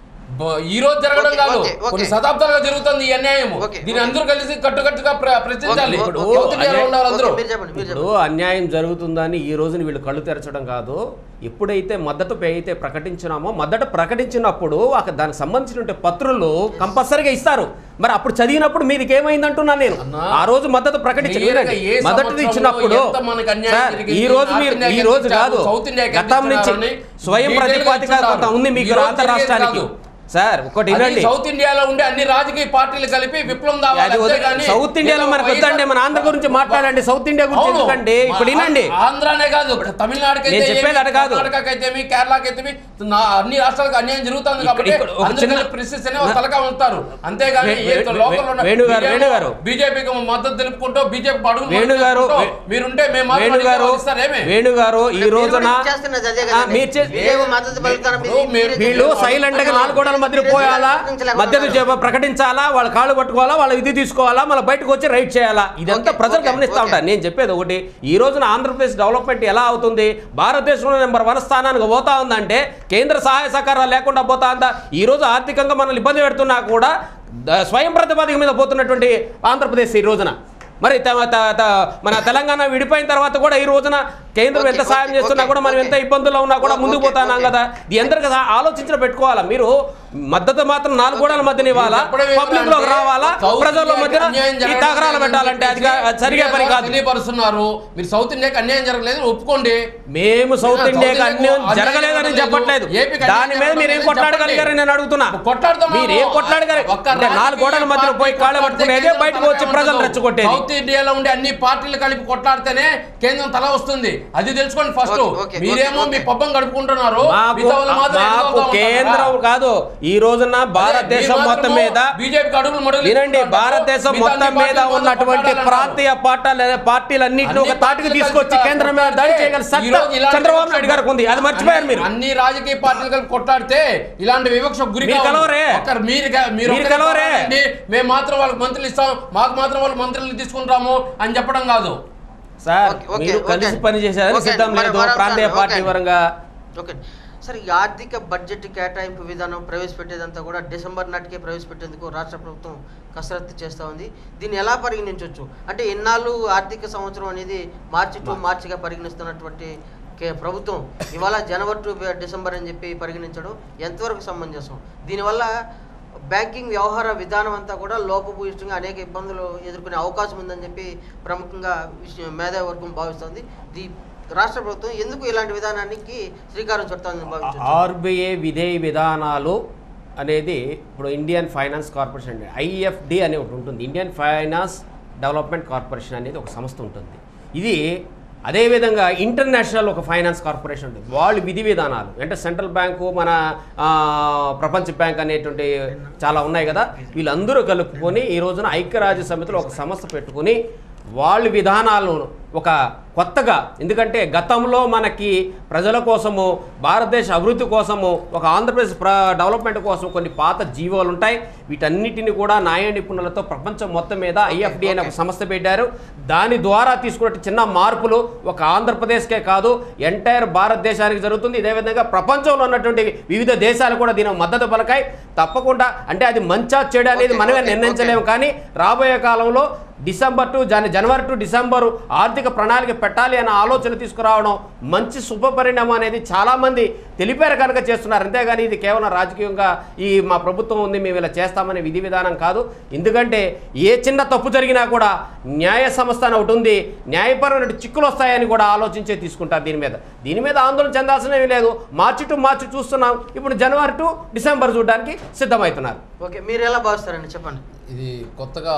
బ- ఈ రోజు జరగడం
ఓకే,
కాదు
ఓకే, ఓకే.
కొన్ని శతాబ్దాలుగా జరుగుతుంది ఈ అన్యాయం
ఓకే,
దీని
ఓకే.
అందరూ కలిసి కట్టుకట్టుగా ప్ర- ప్రశ్నించాలి
ఓకే,
ఇప్పుడు
సౌత్ ఇండియాలో
అన్యాయం-
ఉండాలి అందరూ
ఓకే, మీరు చెప్పండి మీరు
ఇప్పుడు
చెప్పండి
అన్యాయం జరుగుతుందని ఈ రోజున వీళ్ళు కళ్ళు తెరచడం కాదు ఎప్పుడైతే మద్దతు పే అయితే ప్రకటించినామో మద్దతు ప్రకటించినప్పుడు ఒక దానికి సంబంధించిన పత్రులు కంపల్సరీగా ఇస్తారు మరి అప్పుడు చదివినప్పుడు మీది ఏమైందంటున్నా నేను
అన్నా,
ఆ రోజు మద్దతు ప్రకటించిన
క్లియర్గా
వినండి.
ఏ
మద్దతు
సంవత్సరంలో
ఇచ్చినప్పుడు
ఎంత మనకు అన్యాయం
సార్,
జరిగింది,
ఈ రోజు
నార్త్
మీరు
ఇండియాకి
ఈ రోజు
ఎంత
కాదు
ఇచ్చారు, సౌత్ ఇండియాకి ఎంత
గతం నుంచి
ఇచ్చారని
స్వయం
డీటెయిల్గా
ప్రతిపాదిక
ఇచ్చుంటారు.
కొంత ఉంది మీకు
ఈ రోజు
ఆంధ్ర
జరిగేది
రాష్ట్రానికి
కాదు.
సార్ ఒకటి
అది
వినండి
సౌత్ ఇండియాలో ఉండే అన్ని రాజకీయ పార్టీలు కలిపి విప్లవం కావాలి
అది వదిలి-
అంతేగాని
సౌత్ ఇండియాలో
ఏదో
మనకు
వైఎస్ఆర్
వద్దండి మన ఆంధ్ర గురించి మాట్లాడండి సౌత్ ఇండియా గురించి
అవును.
ఎందుకండి ఇప్పుడు
మా-
వినండి
ఆంధ్రానే కాదు తమిళనాడుకి
నేను చెప్పేది అటు కాదు.
కర్ణాటకైతేమి కేరళకైతేమి నా అన్ని రాష్ట్రాలకు అన్యాయం జరుగుతుంది
ఇక్కడ-
కాబట్టి
ఇక్కడ ఒక
అందరూ
చిన్న-
కలిసి ప్రశ్నిస్తేనే ఒక తలకా ఉంటారు అంతేగాని
వే- వే-
లోకల్
వే- వేణు గారు, వేణు గారు.
బీజేపీకి మద్దతు తెలుపుకుంటూ బీజేపీ అడుగులు
వేణు గారు,
మొదలు
వే-
పెట్టుకుంటూ మీరుంటే మేము మాత్రం
వేణు గారు
అడిగితే ఇస్తారేమి?
వేణు గారు ఈ
మీరు
రోజున
కూడా చేస్తున్నది అదే
ఆ,
కదండి.
మీరు చే-
మీరేమో మద్దతు పలుకుతారు, మీరు-
ఇప్పుడు మీరు-
మీరే
వీళ్ళు
చెప్పారు.
సైలెంట్ గా నాలుగు గోడల మధ్య
మీరే
పోయాలా
ప్రకటించలేకపోతున్నారు.
మద్దతు చెప్ప- ప్రకటించాలా వాళ్ళ కాళ్ళు పట్టుకోవాలా వాళ్ళ ఇది తీసుకోవాలా మళ్ళీ బయటకు వచ్చి రైట్ చేయాలా ఇదంతా
ఓకే,
ప్రజలు
ఓకే,
గమనిస్తా
ఓకే.
ఉంటారు నేను చెప్పేది ఒకటి ఈ రోజున ఆంధ్రప్రదేశ్ డెవలప్మెంట్ ఎలా అవుతుంది భారతదేశంలో నెంబర్ వన్ స్థానానికి పోతా ఉందంటే కేంద్ర సహాయ సహకారాలు లేకుండా పోతా ఉందా ఈ రోజు ఆర్థికంగా మనల్ని ఇబ్బంది పెడుతున్నా కూడా ద- స్వయం ప్రతిపాదిక మీద పోతున్నటువంటి ఆంధ్రప్రదేశ్ ఈ రోజున మరి త- త- త- మన తెలంగాణ విడిపోయిన తర్వాత కూడా ఈ రోజున కేంద్రం
ఓకే,
ఎంత సాయం
ఓకే,
చేస్తున్నా
ఓకే,
కూడా మనం
ఓకే.
ఎంత ఇబ్బందుల్లో ఉన్నా కూడా
ఓకే,
ముందుకు పోతున్నాం
ఓకే.
కదా ఇది అందరికి ఆలోచించిన పెట్టుకోవాలా మీరు మద్దతు మాత్రం నాలుగు గోడల మధ్యన ఇవ్వాలా
చెప్పడం ఏంటంటే
పబ్లిక్ లోకి రావాలా
సౌత్
ప్రజల
ఇండియాకి
మధ్యన
అన్యాయం
ఈ
జరగలేదు
తగరాలు
అని
పెట్టాలంటే అది కా- అది సరిగా
మీడియా
పని
ద్వారా
కాదు
తెలియపరుస్తున్నారు మీరు సౌత్ ఇండియాకి అన్యాయం జరగలేదు ఒప్పుకోండి
మేము సౌత్
సౌత్
ఇండియాకి
ఇండియాకు
అన్యాయం
అన్యాయం
జరగలేదని
జరగలేదు.
చెప్పట్లేదు
ఏపీకి అన్యాయం
దాని మీద మీరు ఏం
జరగలేదు
కొట్లాడగలిగారని నేను అడుగుతున్నా
కొట్లాడతాం
మీరు ఏం కొట్లాడగలిగారు
ఒక్క
అంటే నాలుగు గోడల
రాజకీయ
మధ్యన పోయి
పార్టీ
కాళ్ళ పట్టుకునేదే
కేంద్రం
బయటకు
తల
వచ్చి
ఏమంటుందో?
ప్రజలు రెచ్చగొట్టేది
సౌత్ ఇండియాలో ఉండే అన్ని పార్టీలు కలిపి కొట్లాడితేనే కేంద్రం తల వస్తుంది అది తెలుసుకోండి ఫస్ట్
ఓకే, ఓకే,
మీరేమో
ఓకే,
మీ
ఓకే.
పబ్బం గడుపుకుంటున్నారు
మాకు
మిగతా వాళ్ళు మాత్రం
మాకు
ఎదురుగా ఉంటారా?
కేంద్రం కాదు ఈ రోజున భారతదేశం మొత్తం మీద
బీజేపీకి అడుగులు మొదలు
వినండి
పెట్టుకుంటారు.
భారతదేశం
మిగతా
మొత్తం
అన్ని
మీద
పార్టీలు
ఉన్నటువంటి
కొట్లాడాలంటారు.
ప్రాంతీయ పార్టీలు పార్టీలన్నింటినీ ఒక
అన్ని
తాటికి
పార్టీలు
తీసుకొచ్చి
కలిసి
కేంద్రం మీద దాడి చేయగల
ఈ
సత్తా
రోజు ఇలాంటి
చంద్రబాబు నాయుడు
వివక్ష-
గారికి ఉంది అది మర్చిపోయారు మీరు
అన్ని రాజకీయ పార్టీలు కలిపి కొట్లాడితే ఇలాంటి వివక్ష గురి
మీరు
కావాలి.
కలవరే?
ఒక్కరు మీరు గా- మీరు
మీరు
ఒక్కరే
కలవరే?
పోరాడండి. మేము మాత్రం వాళ్ళకి మంత్రులు ఇస్తాం మాకు మాత్రం వాళ్ళు మంత్రులు తీసుకుంటాము అని చెప్పడం కాదు
సార్
ఓకే, ఓకే,
మీరు
ఓకే.
కలిసి పని చేశారని
ఓకే,
సిద్ధం
మరి
లేదు
మరో
ప్రాంతీయ
అంశాలు,
పార్టీ
ఓకే.
పరంగా
ఓకే సరే ఈ ఆర్థిక బడ్జెట్ కేటాయింపు విధానం ప్రవేశపెట్టేదంతా కూడా డిసెంబర్ నాటికే ప్రవేశపెట్టేందుకు రాష్ట్ర ప్రభుత్వం కసరత్తు చేస్తూ ఉంది దీన్ని ఎలా పరిగణించవచ్చు అంటే ఎన్నాళ్ళు ఆర్థిక సంవత్సరం అనేది మార్చి టు మార్చిగా పరిగణిస్తున్నటువంటి కే- ప్రభుత్వం ఇవాళ జనవరి టు డిసెంబర్ అని చెప్పి పరిగణించడం ఎంతవరకు సమంజసం దీనివల్ల బ్యాంకింగ్ వ్యవహార విధానం అంతా కూడా లోపభూయిష్టంగా అనేక ఇబ్బందులు ఎదుర్కొనే అవకాశం ఉందని చెప్పి ప్రముఖంగా విష- మేధావర్గం భావిస్తోంది ది రాష్ట్ర ప్రభుత్వం ఎందుకు ఇలాంటి విధానానికి శ్రీకారం చుట్టాలని భావించారు
ఆర్బీఐ విధేయ విధానాలు అనేది ఇప్పుడు ఇండియన్ ఫైనాన్స్ కార్పొరేషన్ ఐఎఫ్డి అనే ఒకటి ఉంటుంది ఇండియన్ ఫైనాన్స్ డెవలప్మెంట్ కార్పొరేషన్ అనేది ఒక సంస్థ ఉంటుంది ఇది అదేవిధంగా ఇంటర్నేషనల్ ఒక ఫైనాన్స్ కార్పొరేషన్ ఉంటుంది వాళ్ళు విధి విధానాలు అంటే సెంట్రల్ బ్యాంకు మన ఆ, ప్రపంచ బ్యాంక్ అనేటువంటి చాలా ఉన్నాయి కదా వీళ్ళందరూ కలుపుకొని ఈ రోజున ఐక్యరాజ్య సమితిలో ఒక సంస్థ పెట్టుకొని వాళ్ళు విధానాలను ఒక కొత్తగా ఎందుకంటే గతంలో మనకి ప్రజల కోసము భారతదేశ అభివృద్ధి కోసము ఒక ఆంధ్రప్రదేశ్ ప్ర డెవలప్మెంట్ కోసం కొన్ని పాత జీవోలు ఉంటాయి వీటన్నిటిని కూడా న్యాయ నిపుణులతో ప్రపంచం మొత్తం మీద ఐఎఫ్డి అనే ఒక సంస్థ పెట్టారు దాని ద్వారా తీసుకున్న చిన్న మార్పులు ఒక ఆంధ్రప్రదేశ్కే కాదు ఎంటైర్ భారతదేశానికి జరుగుతుంది ఇదే విధంగా ప్రపంచంలో ఉన్నటువంటి వివిధ దేశాలు కూడా దీనికి మద్దతు పలకాయి తప్పకుండా అంటే అది మంచా చెడు అనేది
ఓకే,
మనమే
ఓకే,
నిర్ణయించలేము కానీ రాబోయే కాలంలో డిసెంబర్ టు జన జనవరి టు డిసెంబరు ఆర్థిక ప్రణాళిక పెట్టాలి అనే ఆలోచన తీసుకురావడం మంచి శుభ పరిణామం అనేది చాలామంది తెలిపారు కనుక చేస్తున్నారు అంతేగాని ఇది కేవలం రాజకీయంగా ఈ మా ప్రభుత్వం ఉంది మేము ఇలా చేస్తామనే విధి విధానం కాదు ఎందుకంటే ఏ చిన్న తప్పు జరిగినా కూడా న్యాయ సంస్థ అని ఒకటి ఉంది న్యాయపరమైన చిక్కులు వస్తాయని కూడా ఆలోచించే తీసుకుంటారు దీని మీద దీని మీద ఆందోళన చెందాల్సినవి లేదు మార్చి టు మార్చి చూస్తున్నాం ఇప్పుడు జనవరి టు డిసెంబర్ చూడడానికి సిద్ధమవుతున్నారు
ఓకే మీరు ఎలా భావిస్తారండి చెప్పండి
ఇది కొత్తగా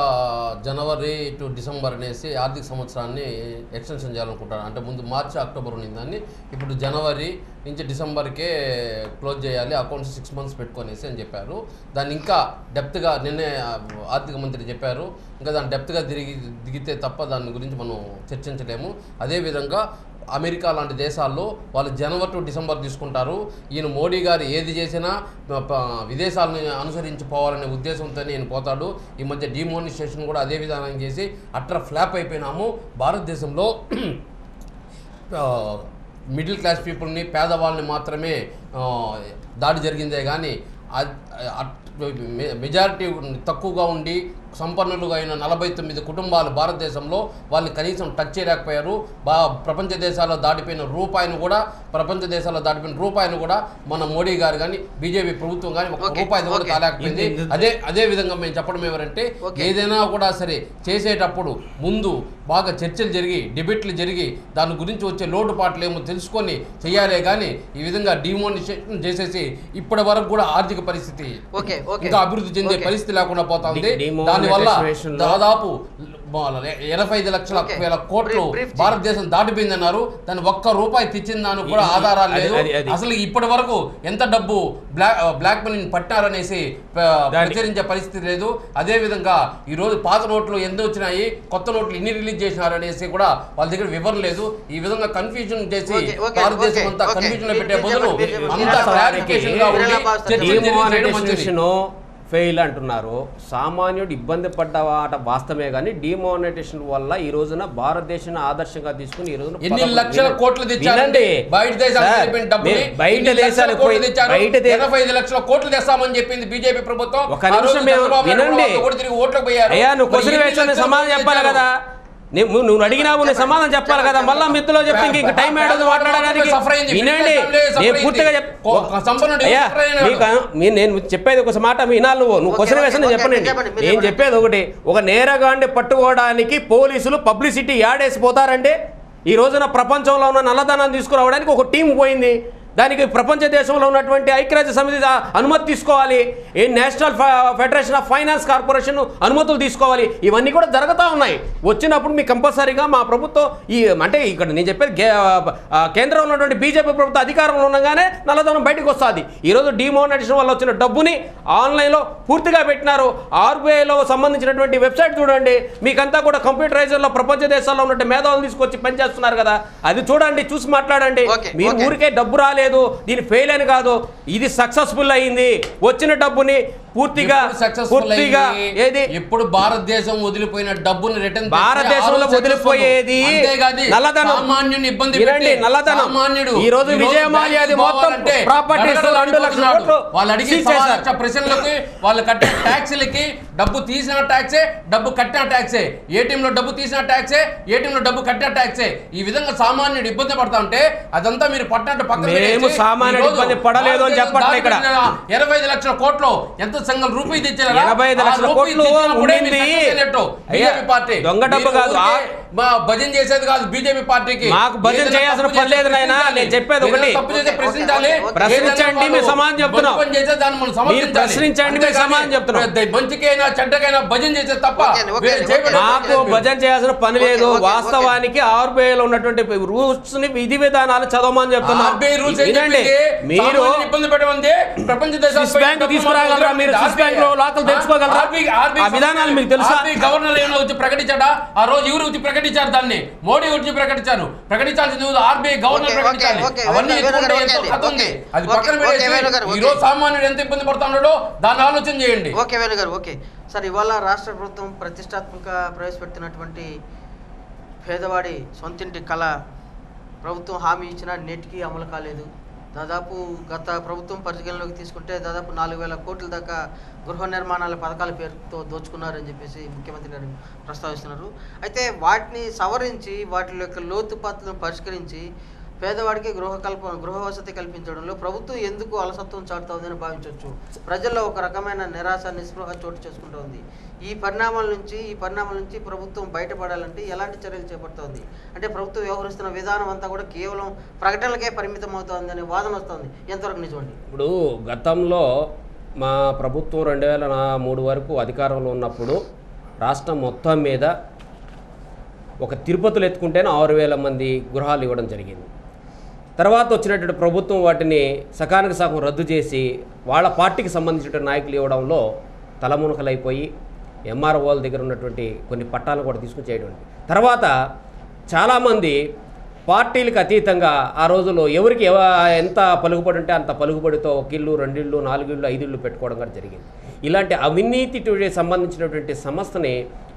జనవరి టు డిసెంబర్ అనేసి ఆర్థిక సంవత్సరాన్ని ఎక్స్టెన్షన్ చేయాలనుకుంటారు అంటే ముందు మార్చి అక్టోబర్ ఉంది దాన్ని ఇప్పుడు జనవరి నుంచి డిసెంబర్కే క్లోజ్ చేయాలి అకౌంట్స్ సిక్స్ మంత్స్ పెట్టుకొనేసి అని చెప్పారు దాన్ని ఇంకా డెప్త్గా నిన్నే ఆ, ఆర్థిక మంత్రి చెప్పారు ఇంకా దాన్ని డెప్త్గా తిరిగి దిగితే తప్ప దాని గురించి మనం చర్చించలేము అదేవిధంగా అమెరికా లాంటి దేశాల్లో వాళ్ళు జనవరి టు డిసెంబర్ తీసుకుంటారు ఈయన మోడీ గారు ఏది చేసినా ప- ప- విదేశాలను అనుసరించి పోవాలనే ఉద్దేశంతో ఈయన పోతాడు ఈ మధ్య డిమోనిస్ట్రేషన్ కూడా అదే విధానం చేసి అట్ర ఫ్లాప్ అయిపోయినాము భారతదేశంలో ఆ, మిడిల్ క్లాస్ పీపుల్ని పేదవాళ్ళని మాత్రమే ఆ, దాడి జరిగిందే కానీ అ- అట్- మె- మెజారిటీ తక్కువగా ఉండి సంపన్నులుగా అయిన నలభై తొమ్మిది కుటుంబాలు భారతదేశంలో వాళ్ళని కనీసం టచ్ చేయలేకపోయారు బా ప్రపంచ దేశాల్లో దాటిపోయిన రూపాయిని కూడా ప్రపంచ దేశాల్లో దాటిపోయిన రూపాయిని కూడా మన మోడీ గారు కానీ బీజేపీ ప్రభుత్వం కానీ ఒక
Okay,
రూపాయి కూడా
okay.
తాలేకపోయింది
ఇది- ఇది-
అదే అదే విధంగా మేము చెప్పడం ఏమంటే
Okay.
ఏదైనా కూడా సరే చేసేటప్పుడు ముందు బాగా చర్చలు జరిగి డిబేట్లు జరిగి దాని గురించి వచ్చే లోటుపాట్లు ఏమో తెలుసుకొని చేయాలే కానీ ఈ విధంగా డిమోనిస్ట్రేషన్ చేసేసి ఇప్పటి వరకు కూడా ఆర్థిక పరిస్థితి
ఓకే ఓకే
ఇంకా అభివృద్ధి చెందే
ఓకే.
పరిస్థితి లేకుండా పోతా ఉంది
డి-
దానివల్ల
demonetization లో-
దాదాపు ఎనభై ఐదు లక్షల
ఓకే.
వేల కోట్లు
Brief- brief చేయండి.
భారతదేశం దాటిపోయిందన్నారు దాని ఒక్క రూపాయి తెచ్చిన దానికి కూడా
ఇది-
ఆధారాలు
అది-
లేదు
అది- అది.
అసలు ఇప్పటి వరకు ఎంత డబ్బు బ్లాక్ బ్లాక్ మనీని పట్టారనేసి ప-
దాని-
ప్రచురించే పరిస్థితి లేదు అదే విధంగా ఈ రోజు పాత నోట్లు ఎన్ని వచ్చినాయి కొత్త నోట్లు ఎన్ని రిలీజ్ చేసినారు అనేసి కూడా వాళ్ళ దగ్గర వివరణ లేదు ఈ విధంగా కన్ఫ్యూజన్ చేసి
ఓకే, ఓకే,
భారతదేశం
ఓకే,
అంతా
ఓకే.
కన్ఫ్యూజన్ లో
మీరు-
పెట్టే
మీరు
బదులు
చెప్పండి, మీరు చెప్పండి.
అంతా
వాస్తవానికి
క్లారిఫికేషన్ గా ఉండి
వీరలా భావిస్తారు.
చర్చలు జరిగి చేయడం మంచిది.
డిమానిటైజేషన్ ఫెయిల్ అంటున్నారు సామాన్యుడు ఇబ్బంది పడ్డవాట వాస్తవమే కానీ డిమానిటైజేషన్ వల్ల ఈ రోజున భారతదేశాన్ని ఆదర్శంగా తీసుకుని ఈ రోజున
ఎన్ని
పదకొండు-
లక్షల
వినండి.
కోట్లు తెచ్చారండి
వినండి.
బయట దేశాలకు
సార్,
వెళ్ళిపోయిన డబ్బుని
మీరు బయట
ఇన్ని లక్షల
దేశాలకు
కోట్లు
పోయి-
తెచ్చారు
బయట దే-
ఎనభై ఐదు లక్షల కోట్లు తెస్తామని చెప్పింది బీజేపీ ప్రభుత్వం
ఒక
ఆ రోజు
నిమిషం మేము-
చంద్రబాబు నాయుడు
వినండి.
వాళ్ళతో కూడా తిరిగి ఓట్లకు పోయారు
అయ్యా నువ్వు
మరి
క్వశ్చన్
ఎన్ని
వేసిన
లక్షల
సమాధానం
కోట్లు
చెప్పాలి
తెచ్చారు?
కదా నువ్వు నువ్వు అడిగినావు నేను సమాధానం చెప్పాలి కదా మళ్ళా మిత్రులో చెప్తే ఇంక ఇంక టైం ఏడదు మాట్లాడడానికి
సఫర్ అయింది.
వినండి
సఫర్
నేను
అయింది.
పూర్తిగా చెప్
ఒక సంపన్నుడు
అయ్యా
సఫర్ అయినాడు.
మీకు మీ- నేను చెప్పేది ఒక మాట వినాలి నువ్వు నువ్వు
ఓకే,
క్వశ్చన్
ఓకే,
వేసిన
ఓకే,
చెప్పండి
చెప్పండి, మీరు
నేను
చెప్పండి.
చెప్పేది ఒకటి ఒక నేరగాండి పట్టుకోవడానికి పోలీసులు పబ్లిసిటీ యాడేసిపోతారంటే ఈ రోజున ప్రపంచంలో ఉన్న నల్లధనాన్ని తీసుకురావడానికి ఒక టీం పోయింది దానికి ప్రపంచ దేశంలో ఉన్నటువంటి ఐక్యరాజ్య సమితి దా- అనుమతి తీసుకోవాలి ఏ నేషనల్ ఫె- ఫెడరేషన్ ఆఫ్ ఫైనాన్స్ కార్పొరేషన్ అనుమతులు తీసుకోవాలి ఇవన్నీ కూడా జరుగుతూ ఉన్నాయి వచ్చినప్పుడు మీ కంపల్సరీగా మా ప్రభుత్వం ఈ అంటే ఇక్కడ నేను చెప్పేది గే- ఆ, కేంద్రంలో ఉన్నటువంటి బీజేపీ ప్రభుత్వం అధికారంలో ఉండగానే నల్లధనం బయటకు వస్తుంది ఈరోజు డిమోనటేషన్ వల్ల వచ్చిన డబ్బుని ఆన్లైన్లో పూర్తిగా పెట్టినారు ఆర్బీఐలో సంబంధించినటువంటి వెబ్సైట్ చూడండి మీకంతా కూడా కంప్యూటరైజర్లో ప్రపంచ దేశాల్లో ఉన్నట్టు మేధావులు తీసుకొచ్చి పనిచేస్తున్నారు కదా అది చూడండి చూసి మాట్లాడండి
ఓకే,
మీరు
ఓకే.
ఊరికే డబ్బు రాలేదు దీని ఫెయిల్ అని కాదు ఇది సక్సెస్ఫుల్ అయింది వచ్చిన డబ్బుని పూర్తిగా
ఎప్పుడు successful
పూర్తిగా
అయింది?
ఏది
ఎప్పుడు భారతదేశం వదిలిపోయిన డబ్బుని రిటర్న్ చేస్తే
భారతదేశంలో
ఆ రోజు
వదిలిపోయేది
successful. అంతేగాని
నల్లధనం.
సామాన్యుని ఇబ్బంది
వినండి,
పెట్టి
నల్లధనం.
సామాన్యుడు
ఈ రోజు విజయమాల్య అది
బ్యాంకుకి
మొత్తం
పోవాలంటే
properties
గడగడలు
రెండు లక్షల
ఆడిపోతున్నాడు.
కోట్లు
వాళ్ళు అడిగే
సీజ్
సవా
చేశారు.
లక్ష ప్రశ్నలకి వాళ్ళు కట్టే ట్యాక్సీలకి డబ్బు తీసిన ట్యాక్సే డబ్బు కట్టిన ట్యాక్సే ఏటీఎం లో డబ్బు తీసిన ట్యాక్సే ఏటీఎం లో డబ్బు కట్టిన ట్యాక్సే ఈ విధంగా సామాన్యుడు ఇబ్బంది పడతా ఉంటే అదంతా మీరు పట్టినట్టు పక్కన
మేము
పెట్టేసి
సామాన్యుడు
ఈ రోజు
ఇబ్బంది పడలేదు అని చెప్పట్లే ఇక్కడ.
దాటిపోయిన ఇరవై ఐదు లక్షల కోట్లు ఎంత సంఘం రూపాయి తెచ్చారా
ఎనభై ఐదు
ఆ
లక్షల
రూపాయి
కోట్లు
తెచ్చినప్పుడే మీరు
ఉండింది.
success అయినట్టు.
అయ్యా,
BJP పార్టీ
దొంగ డబ్బు
మీరు
కాదు.
ఊరికే
ఆ-
మా భజన చేసేది కాదు బీజేపీ పార్టీకి
మాకు భజన
ఏదైనా
చేయాల్సిన
తప్పు
పని
చేస్తే
లేదు నాయనా.
ప్రశ్నించాలి.
నేను చెప్పేది
ఏదైనా
ఒకటి.
తప్పు చేస్తే
ఓకే,
ప్రశ్నించాలి
ఓకే, ఓకే.
ప్రశ్నించండి,
ఏదైనా
మేము సమాధానం
వాళ్ళు
చెప్తున్నాం.
మంచి పని చేస్తే దాన్ని మనం సమర్థించాలి.
ప్రశ్నించండి, మేము
అంతేగాని
సమాధానం చెప్తున్నాం.
పెద్ద మంచికైనా చెడ్డకైనా భజన చేసే తప్ప
ఓకే, ఓకే,
వేరే
ఓకే.
చేయబడి-
మాకు భజన చేయాల్సిన పని
ఓకే,
లేదు
ఓకే, ఓకే.
వాస్తవానికి ఆర్బీఐలో ఉన్నటువంటి రూల్స్ ని విధి విధానాలు చదవమని చెప్తున్నాం
ఆర్బీఐ రూల్స్ ఏం
వినండి
చెప్పింది?
మీరు
సామాన్యుని ఇబ్బంది పెట్టమంది ప్రపంచ దేశాలపై
స్విస్ బ్యాంక్
డబ్బు
తీసుకురాగలరా మీరు? స్విస్
ఆర్బీఐ
బ్యాంక్ లో లాకర్లు తెచ్చుకోగలరా?
ఆర్బీఐ ఆర్బీఐ
ఆ విధానాలు మీకు తెలుసా?
ఆర్బీఐ గవర్నర్ ఏమైనా వచ్చి ప్రకటించాడా ఆ రోజు ఎవరు వచ్చి ప్రకటించారు దాన్ని మోడీ వచ్చి ప్రకటించారు ప్రకటించాల్సింది ఎవరు? ఆర్బీఐ గవర్నర్
ఓకే,
ప్రకటించాలి
ఓకే,
అవన్నీ
వేణు గారు,
ఎత్తుకుంటే
ఓకే
ఎంతో
అండి,
కథ ఉంది
ఓకే,
అది
ఓకే,
పక్కన
ఓకే, వేణు గారు,
పెట్టేసి
ఓకే.
ఈ రోజు సామాన్యుడు ఎంత ఇబ్బంది పడుతున్నాడో దాన్ని ఆలోచన చేయండి
ఓకే వేణు గారు ఓకే సార్ ఇవాళ రాష్ట్ర ప్రభుత్వం ప్రతిష్టాత్మక ప్రవేశపెడుతున్నటువంటి పేదవాడి సొంతింటి కళ ప్రభుత్వం హామీ ఇచ్చిన నేటికి అమలు కాలేదు దాదాపు గత ప్రభుత్వం పరిగణలోకి తీసుకుంటే దాదాపు నాలుగు వేల కోట్ల దాకా గృహ నిర్మాణాల పథకాల పేరుతో దోచుకున్నారని చెప్పేసి ముఖ్యమంత్రి గారు ప్రస్తావిస్తున్నారు అయితే వాటిని సవరించి వాటి యొక్క లోతుపాట్లను పరిష్కరించి పేదవాడికి గృహ కల్ప గృహ వసతి కల్పించడంలో ప్రభుత్వం ఎందుకు అలసత్వం చాటుతోందని భావించవచ్చు ప్రజల్లో ఒక రకమైన నిరాశ నిస్పృహ చోటు చేసుకుంటోంది ఈ పరిణామాల నుంచి ఈ పరిణామాల నుంచి ప్రభుత్వం బయటపడాలంటే ఎలాంటి చర్యలు చేపడుతోంది అంటే ప్రభుత్వం వ్యవహరిస్తున్న విధానం అంతా కూడా కేవలం ప్రకటనలకే పరిమితం అవుతోంది అనే వాదన వస్తుంది ఎంతవరకు నిజమండి
ఇప్పుడు గతంలో మా ప్రభుత్వం రెండు వేల నా మూడు వరకు అధికారంలో ఉన్నప్పుడు రాష్ట్రం మొత్తం మీద ఒక తిరుపతిలో ఎత్తుకుంటేనే ఆరు వేల మంది గృహాలు ఇవ్వడం జరిగింది తర్వాత వచ్చినటువంటి ప్రభుత్వం వాటిని సకానికి సగం రద్దు చేసి వాళ్ళ పార్టీకి సంబంధించిన నాయకులు ఇవ్వడంలో తలమునకలైపోయి ఎంఆర్ఓల దగ్గర ఉన్నటువంటి కొన్ని పట్టాలను కూడా తీసుకుని చేయడం తర్వాత చాలామంది పార్టీలకు అతీతంగా ఆ రోజుల్లో ఎవరికి ఎవ ఎంత పలుకుబడి ఉంటే అంత పలుకుబడితో ఒక ఇల్లు రెండిళ్ళు నాలుగిళ్ళు ఐదిళ్ళు పెట్టుకోవడం కూడా జరిగింది ఇలాంటి అవినీతి సంబంధించినటువంటి సంస్థని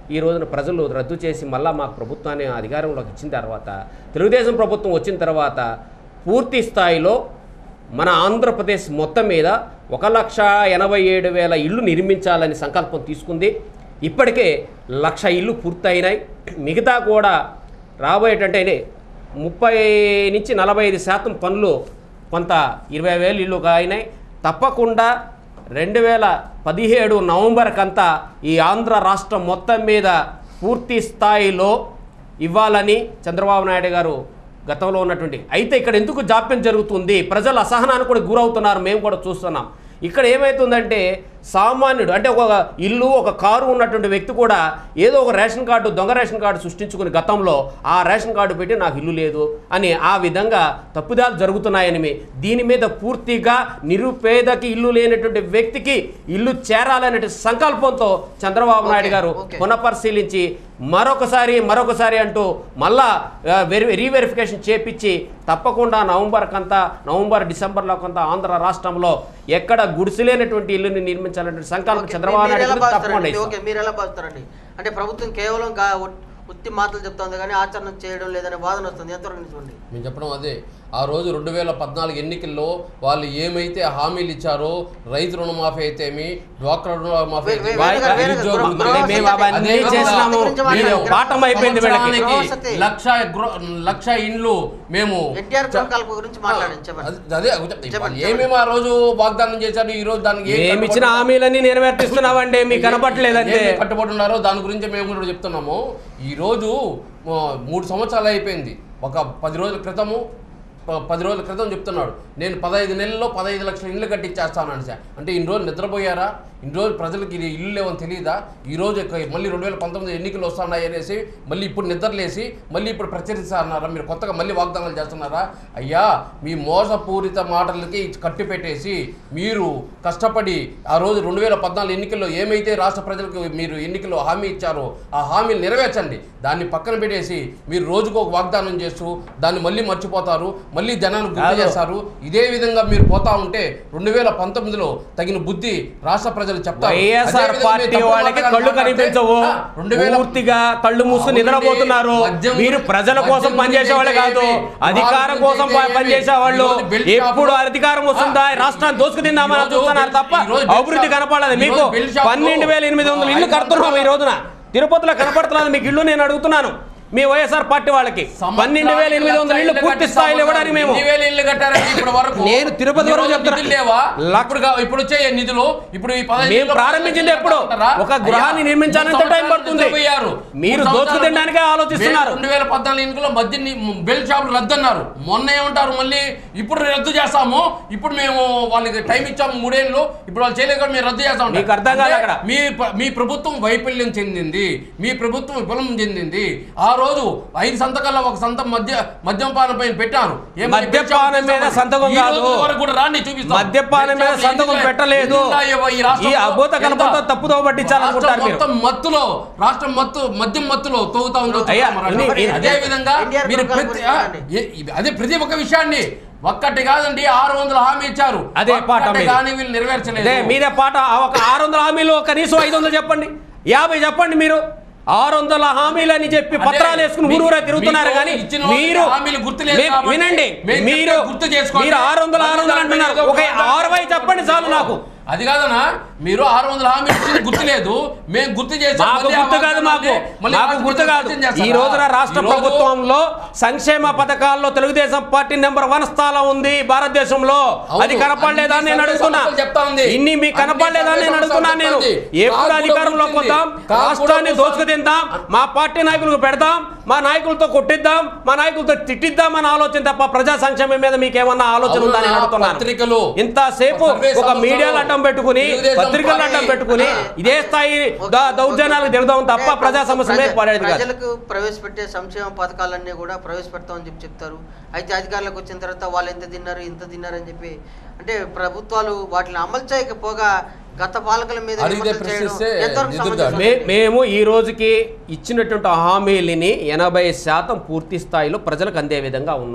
ఈ రోజున ప్రజలు రద్దు చేసి మళ్ళా మాకు ప్రభుత్వాన్ని అధికారంలోకి ఇచ్చిన తర్వాత తెలుగుదేశం ప్రభుత్వం వచ్చిన తర్వాత పూర్తి స్థాయిలో మన ఆంధ్రప్రదేశ్ మొత్తం మీద ఒక లక్ష ఎనభై ఏడు వేల ఇళ్ళు నిర్మించాలని సంకల్పం తీసుకుంది ఇప్పటికే లక్ష ఇళ్ళు పూర్తయినాయి మిగతా కూడా రాబోయేటంటే ముప్పై నుంచి నలభై ఐదు శాతం పనులు కొంత ఇరవై వేలు ఇళ్ళు అయినాయి తప్పకుండా రెండు వేల పదిహేడు నవంబర్కంతా ఈ ఆంధ్ర రాష్ట్రం మొత్తం మీద పూర్తి స్థాయిలో ఇవ్వాలని చంద్రబాబు నాయుడు గారు గతంలో ఉన్నటువంటి అయితే ఇక్కడ ఎందుకు జాప్యం జరుగుతుంది ప్రజలు అసహనానికి కూడా గురవుతున్నారు మేము కూడా చూస్తున్నాం ఇక్కడ ఏమవుతుందంటే సామాన్యుడు అంటే ఒక ఇల్లు ఒక కారు ఉన్నటువంటి వ్యక్తి కూడా ఏదో ఒక రేషన్ కార్డు దొంగ రేషన్ కార్డు సృష్టించుకుని గతంలో ఆ రేషన్ కార్డు పెట్టి నాకు ఇల్లు లేదు అని ఆ విధంగా తప్పుదాలు జరుగుతున్నాయని మీ- దీని మీద పూర్తిగా నిరుపేదకి ఇల్లు లేనటువంటి వ్యక్తికి ఇల్లు చేరాలనే సంకల్పంతో చంద్రబాబు నాయుడు
ఓకే,
గారు
ఓకే.
పునఃపరిశీలించి మరొకసారి మరొకసారి అంటూ మళ్ళా ఆ, వెరి రీవెరిఫికేషన్ చేపించి తప్పకుండా నవంబర్ కంతా నవంబర్ డిసెంబర్లో కొంత ఆంధ్ర రాష్ట్రంలో ఎక్కడ గుడిసెలేనటువంటి ఇల్లుని నిర్మించాలనే సంకల్పం
ఓకే,
చంద్రబాబు
మీరు
నాయుడు
ఎలా
గారు తప్పకుండా
భావిస్తారండి?
ఇస్తాం.
ఓకే మీరు ఎలా భావిస్తారండి అంటే ప్రభుత్వం కేవలం గా- ఉట్- ఉత్తి మాటలు చెప్తోంది కానీ ఆచరణ చేయడం లేదనే వాదన వస్తుంది ఎంతవరకు నిజమండి
మేము చెప్పడం అదే ఆ రోజు రెండు వేల పద్నాలుగు ఎన్నికల్లో వాళ్ళు ఏమైతే హామీలు ఇచ్చారో రైతు రుణమాఫీ అయితేమి డ్వాక్రా రుణమాఫీ
వే-
అయితేమి,
వే- వేరే కాదు, వేరే కాదు.
నిరుద్యోగ
గృహ-
వృత్తి-
గృహ
మేము
వసతి-
అవన్నీ
అదే విధంగా
చేసినాము
గురించి
మీరు
మాట్లాడండి.
పాఠం అయిపోయింది వీళ్ళకి
సంవత్సరానికి
వసతి.
లక్ష గృహ- లక్ష ఇండ్లు మేము
ఎన్టీఆర్ గృహకల్ప గురించి మాట్లాడండి చెప్పండి
అది- అదే చెప్తా.
చెప్పండి,
ఏమేమి ఆ రోజు వాగ్దానం చేశారు ఈ రోజు దానికి ఏం
మేము ఇచ్చిన
కట్టుబడి-
హామీలన్నీ నెరవేర్తిస్తున్నామండి మీకు కనపట్లేదంటే
ఏమి కట్టుబడి ఉన్నారో దాని గురించి మేము కూడా చెప్తున్నాము ఈ రోజు ఆ, మూడు సంవత్సరాలు అయిపోయింది ఒక పది రోజుల క్రితము ప- పది రోజుల క్రితం చెప్తున్నాడు నేను పదహైదు నెలల్లో పదహైదు లక్షల ఇల్లు కట్టించేస్తానని సార్ అంటే ఇన్ని రోజులు నిద్రపోయారా ఇన్ని రోజులు ప్రజలకు ఇది ఇల్లు లేవని తెలియదా ఈ రోజు ఇక మళ్ళీ రెండు వేల పంతొమ్మిది ఎన్నికలు వస్తున్నాయి అనేసి మళ్ళీ ఇప్పుడు నిద్రలేసి మళ్ళీ ఇప్పుడు ప్రచురిస్తున్నారా మీరు కొత్తగా మళ్ళీ వాగ్దానాలు చేస్తున్నారా అయ్యా మీ మోసపూరిత మాటలకి కట్టి పెట్టేసి మీరు కష్టపడి ఆ రోజు రెండు వేల పద్నాలుగు ఎన్నికల్లో ఏమైతే రాష్ట్ర ప్రజలకు మీరు ఎన్నికల్లో హామీ ఇచ్చారో ఆ హామీలు నెరవేర్చండి దాన్ని పక్కన పెట్టేసి మీరు రోజుకు ఒక వాగ్దానం చేస్తూ దాన్ని మళ్ళీ మర్చిపోతారు మళ్ళీ జనాన్ని గుర్తు
కాదు.
చేస్తారు ఇదే విధంగా మీరు పోతా ఉంటే రెండు వేల పంతొమ్మిదిలో తగిన బుద్ధి రాష్ట్ర ప్రజలు చెప్తారు అదే
వైఎస్ఆర్
విధంగా
పార్టీ
మీరు తప్పుడు
వాళ్ళకి
మాటలు
కళ్ళు
మాట్లాడితే,
కనిపించవు
ఆ, రెండు వేల
పూర్తిగా కళ్ళు మూసి
అవునండి.
నిద్రపోతున్నారు
మద్యం
మీరు
గురించి-
ప్రజల కోసం
మద్యం
పనిచేసే వాళ్ళు
గురించి
కాదు
ఏమి?
అధికారం
గురించి
కోసం
ఏమి?
పనిచేసే వాళ్ళు
ఈరోజు బెల్ట్
ఎప్పుడు
షాపులో-
అధికారం వస్తుందా
ఆ,
రాష్ట్రాన్ని దోసుకు తిందామని
ఈరోజు
చూస్తున్నారు
బెల్ట్-
తప్ప
ఈరోజు బెల్ట్
అభివృద్ధి
షాప్-
కనపడలేదు మీకు
ఈరోజు బెల్ట్ షాపులో
పన్నెండు వేల ఎనిమిది వందల ఇల్లు
ఐదు
కడుతున్నాం ఈ
వందల-
రోజున తిరుపతిలో కనపడుతున్నది మీకు ఇల్లు నేను అడుగుతున్నాను మీ వైఎస్ఆర్ పార్టీ వాళ్ళకి పన్నెండు వేల ఎనిమిది వందల ఇల్లు పూర్తి స్థాయిలో ఇవ్వడానికి మేము
ఎన్ని వేల ఇల్లు కట్టారండి ఇప్పటి వరకు
నేను తిరుపతి వరకు
ఈరోజు
చెప్తున్నా.
నిధులు లేవా
లక్ష-
ఇప్పుడు గా- ఇప్పుడు వచ్చే నిధులు ఇప్పుడు ఈ పదహైదు
మేము
ఏళ్ళలో
ప్రారంభించింది ఎప్పుడు?
కట్టారా?
ఒక గృహాన్ని
అయ్యా,
నిర్మించాలంటే
మూడు
టైం పడుతుంది.
సంవత్సరాలు నిద్రపోయారు.
మీరు
మూడు
దోచుకు
సంవత్సరాలు
తినడానికే ఆలోచిస్తున్నారు.
రెండు వేల పద్నాలుగు ఎన్నికల్లో మద్యం బెల్ షాపులు రద్దు అన్నారు మొన్న ఏమంటారు మళ్ళీ ఇప్పుడు రద్దు చేస్తాము ఇప్పుడు మేము వాళ్ళకి టైం ఇచ్చాము మూడేళ్ళు ఇప్పుడు వాళ్ళు చేయలేదు కాబట్టి మేము రద్దు చేస్తాము
మీకు అర్థం కాదు అక్కడ.
మీ ప్ర- మీ ప్రభుత్వం వైఫల్యం చెందింది మీ ప్రభుత్వం విఫలం చెందింది ఆ రోజు ఐదు సంతకాల ఒక సంతకం మద్య మద్యపానం పైన పెట్టారు ఏం
మద్యపానం మీద సంతకం
ఈ రోజు
కాదు.
వరకు కూడా రాండి చూపిస్తాం
మద్యపానం మీద
ఎన్ని
సంతకం
ఉన్నాయి?
పెట్టలేదు.
ఎన్ని ఉన్నాయో ఈ రాష్ట్రంలో?
ఈ అబోధ కనపడతో
ఎంత?
తప్పుదోవ పట్టించాలనుకుంటారు
రాష్ట్రం
మీరు.
మొత్తం మత్తులో రాష్ట్రం మత్తు మద్యం మత్తులో తోగుతా ఉందో
అయ్యా,
చూస్తాం మరి.
ఇన్ని- ఇన్ని-
అదే విధంగా
ఎన్టీఆర్
మీరు
గురుకులం
ప్రతి
గురించి
ఆ,
చెప్పండి.
ఏ- ఇది- అదే ప్రతి ఒక్క విషయాన్ని ఒక్కటి కాదండి ఆరు వందల హామీ ఇచ్చారు
అదే పాట
ఒక్కటి
మీది.
కానీ వీళ్ళు నెరవేర్చలేదు
అదే మీదే పాట ఆ ఒక ఆరు వందల హామీలు కనీసం ఐదు వందలు చెప్పండి యాభై చెప్పండి మీరు ఆరు వందల హామీలు అని చెప్పి
అదే,
పత్రాలు వేసుకుని
మీకు-
ఊరూరా తిరుగుతున్నారు
మీకు
కానీ
ఇచ్చిన వాళ్ళకి
మీరు
హామీలు గుర్తులేదు
మీ-
కాబట్టి
వినండి
మేము
మీరు
చెప్పే గుర్తు చేసుకోండి.
మీరు ఆరు వందలు ఆరు వందలు అంటున్నారు ఒక అరవై చెప్పండి చాలు నాకు
అది కాదనా మీరు ఆరు వందల హామీ ఇచ్చింది గుర్తు లేదు మేము గుర్తు చేసాం
మాకు
మళ్ళీ ఆ
గుర్తు కాదు మాకు
వాగ్దానాన్ని మళ్ళీ
మాకు
వాటి
గుర్తు
గురించి
కాదు
క్వశ్చన్ చేస్తారా?
ఈ రోజున రాష్ట్ర
ఈ రోజు
ప్రభుత్వంలో సంక్షేమ పథకాల్లో తెలుగుదేశం పార్టీ నెంబర్ వన్ స్థానం ఉంది భారతదేశంలో
అవును.
అది కనపడలేదా అని నేను
అన్ని
అడుగుతున్నా
సంస్థలు చెప్తా ఉంది.
ఇన్ని మీకు
అన్ని
కనపడలేదా అని నేను
సంస్థలు
అడుగుతున్నా నేను
చెప్తా ఉంది.
ఎప్పుడు
కాకు కూడా
అధికారంలోకి
కూర్చుంది.
వద్దాం
కాకు కూడా
రాష్ట్రాన్ని
కూర్చుంది.
దోచుకు తిందాం మా పార్టీ నాయకులకు పెడదాం మా నాయకులతో కొట్టిద్దాం మా నాయకులతో తిట్టిద్దాం అన్న ఆలోచన తప్ప ప్రజా సంక్షేమం మీద మీకు ఏమన్నా ఆలోచన ఉందా అని
అవునా?
అడుగుతున్నాను
పత్రికలు
ఇంతసేపు
సర్వే
ఒక
సంస్థలు,
మీడియాలు అడ్డం పెట్టుకుని
తెలుగుదేశం
పత్రికలు అడ్డం
పార్టీ,
పెట్టుకుని ఇదే స్థాయి ద- దౌర్జన్యాలకు దిగుదాం తప్ప
అంటే
ప్రజా సమస్య మీద
ప్రజ-
పడేది కాదు
ప్రజలకు ప్రవేశపెట్టే సంక్షేమ పథకాలన్నీ కూడా ప్రవేశపెడతామని చెప్పి చెప్తారు అయితే అధికారులకు వచ్చిన తర్వాత వాళ్ళు ఎంత తిన్నారు ఇంత తిన్నారు అని చెప్పి అంటే ప్రభుత్వాలు వాటిని అమలు చేయకపోగా గత పాలకుల మీద
అడిగితే
విమర్శలు చేయడం
ప్రశ్నిస్తే
ఎంతవరకు
ఎదురుదాడి.
సమంజసం?
మే- మేము ఈ రోజుకి ఇచ్చినటువంటి హామీలని ఎనభై శాతం పూర్తి స్థాయిలో ప్రజలకు అందే విధంగా ఉన్నాం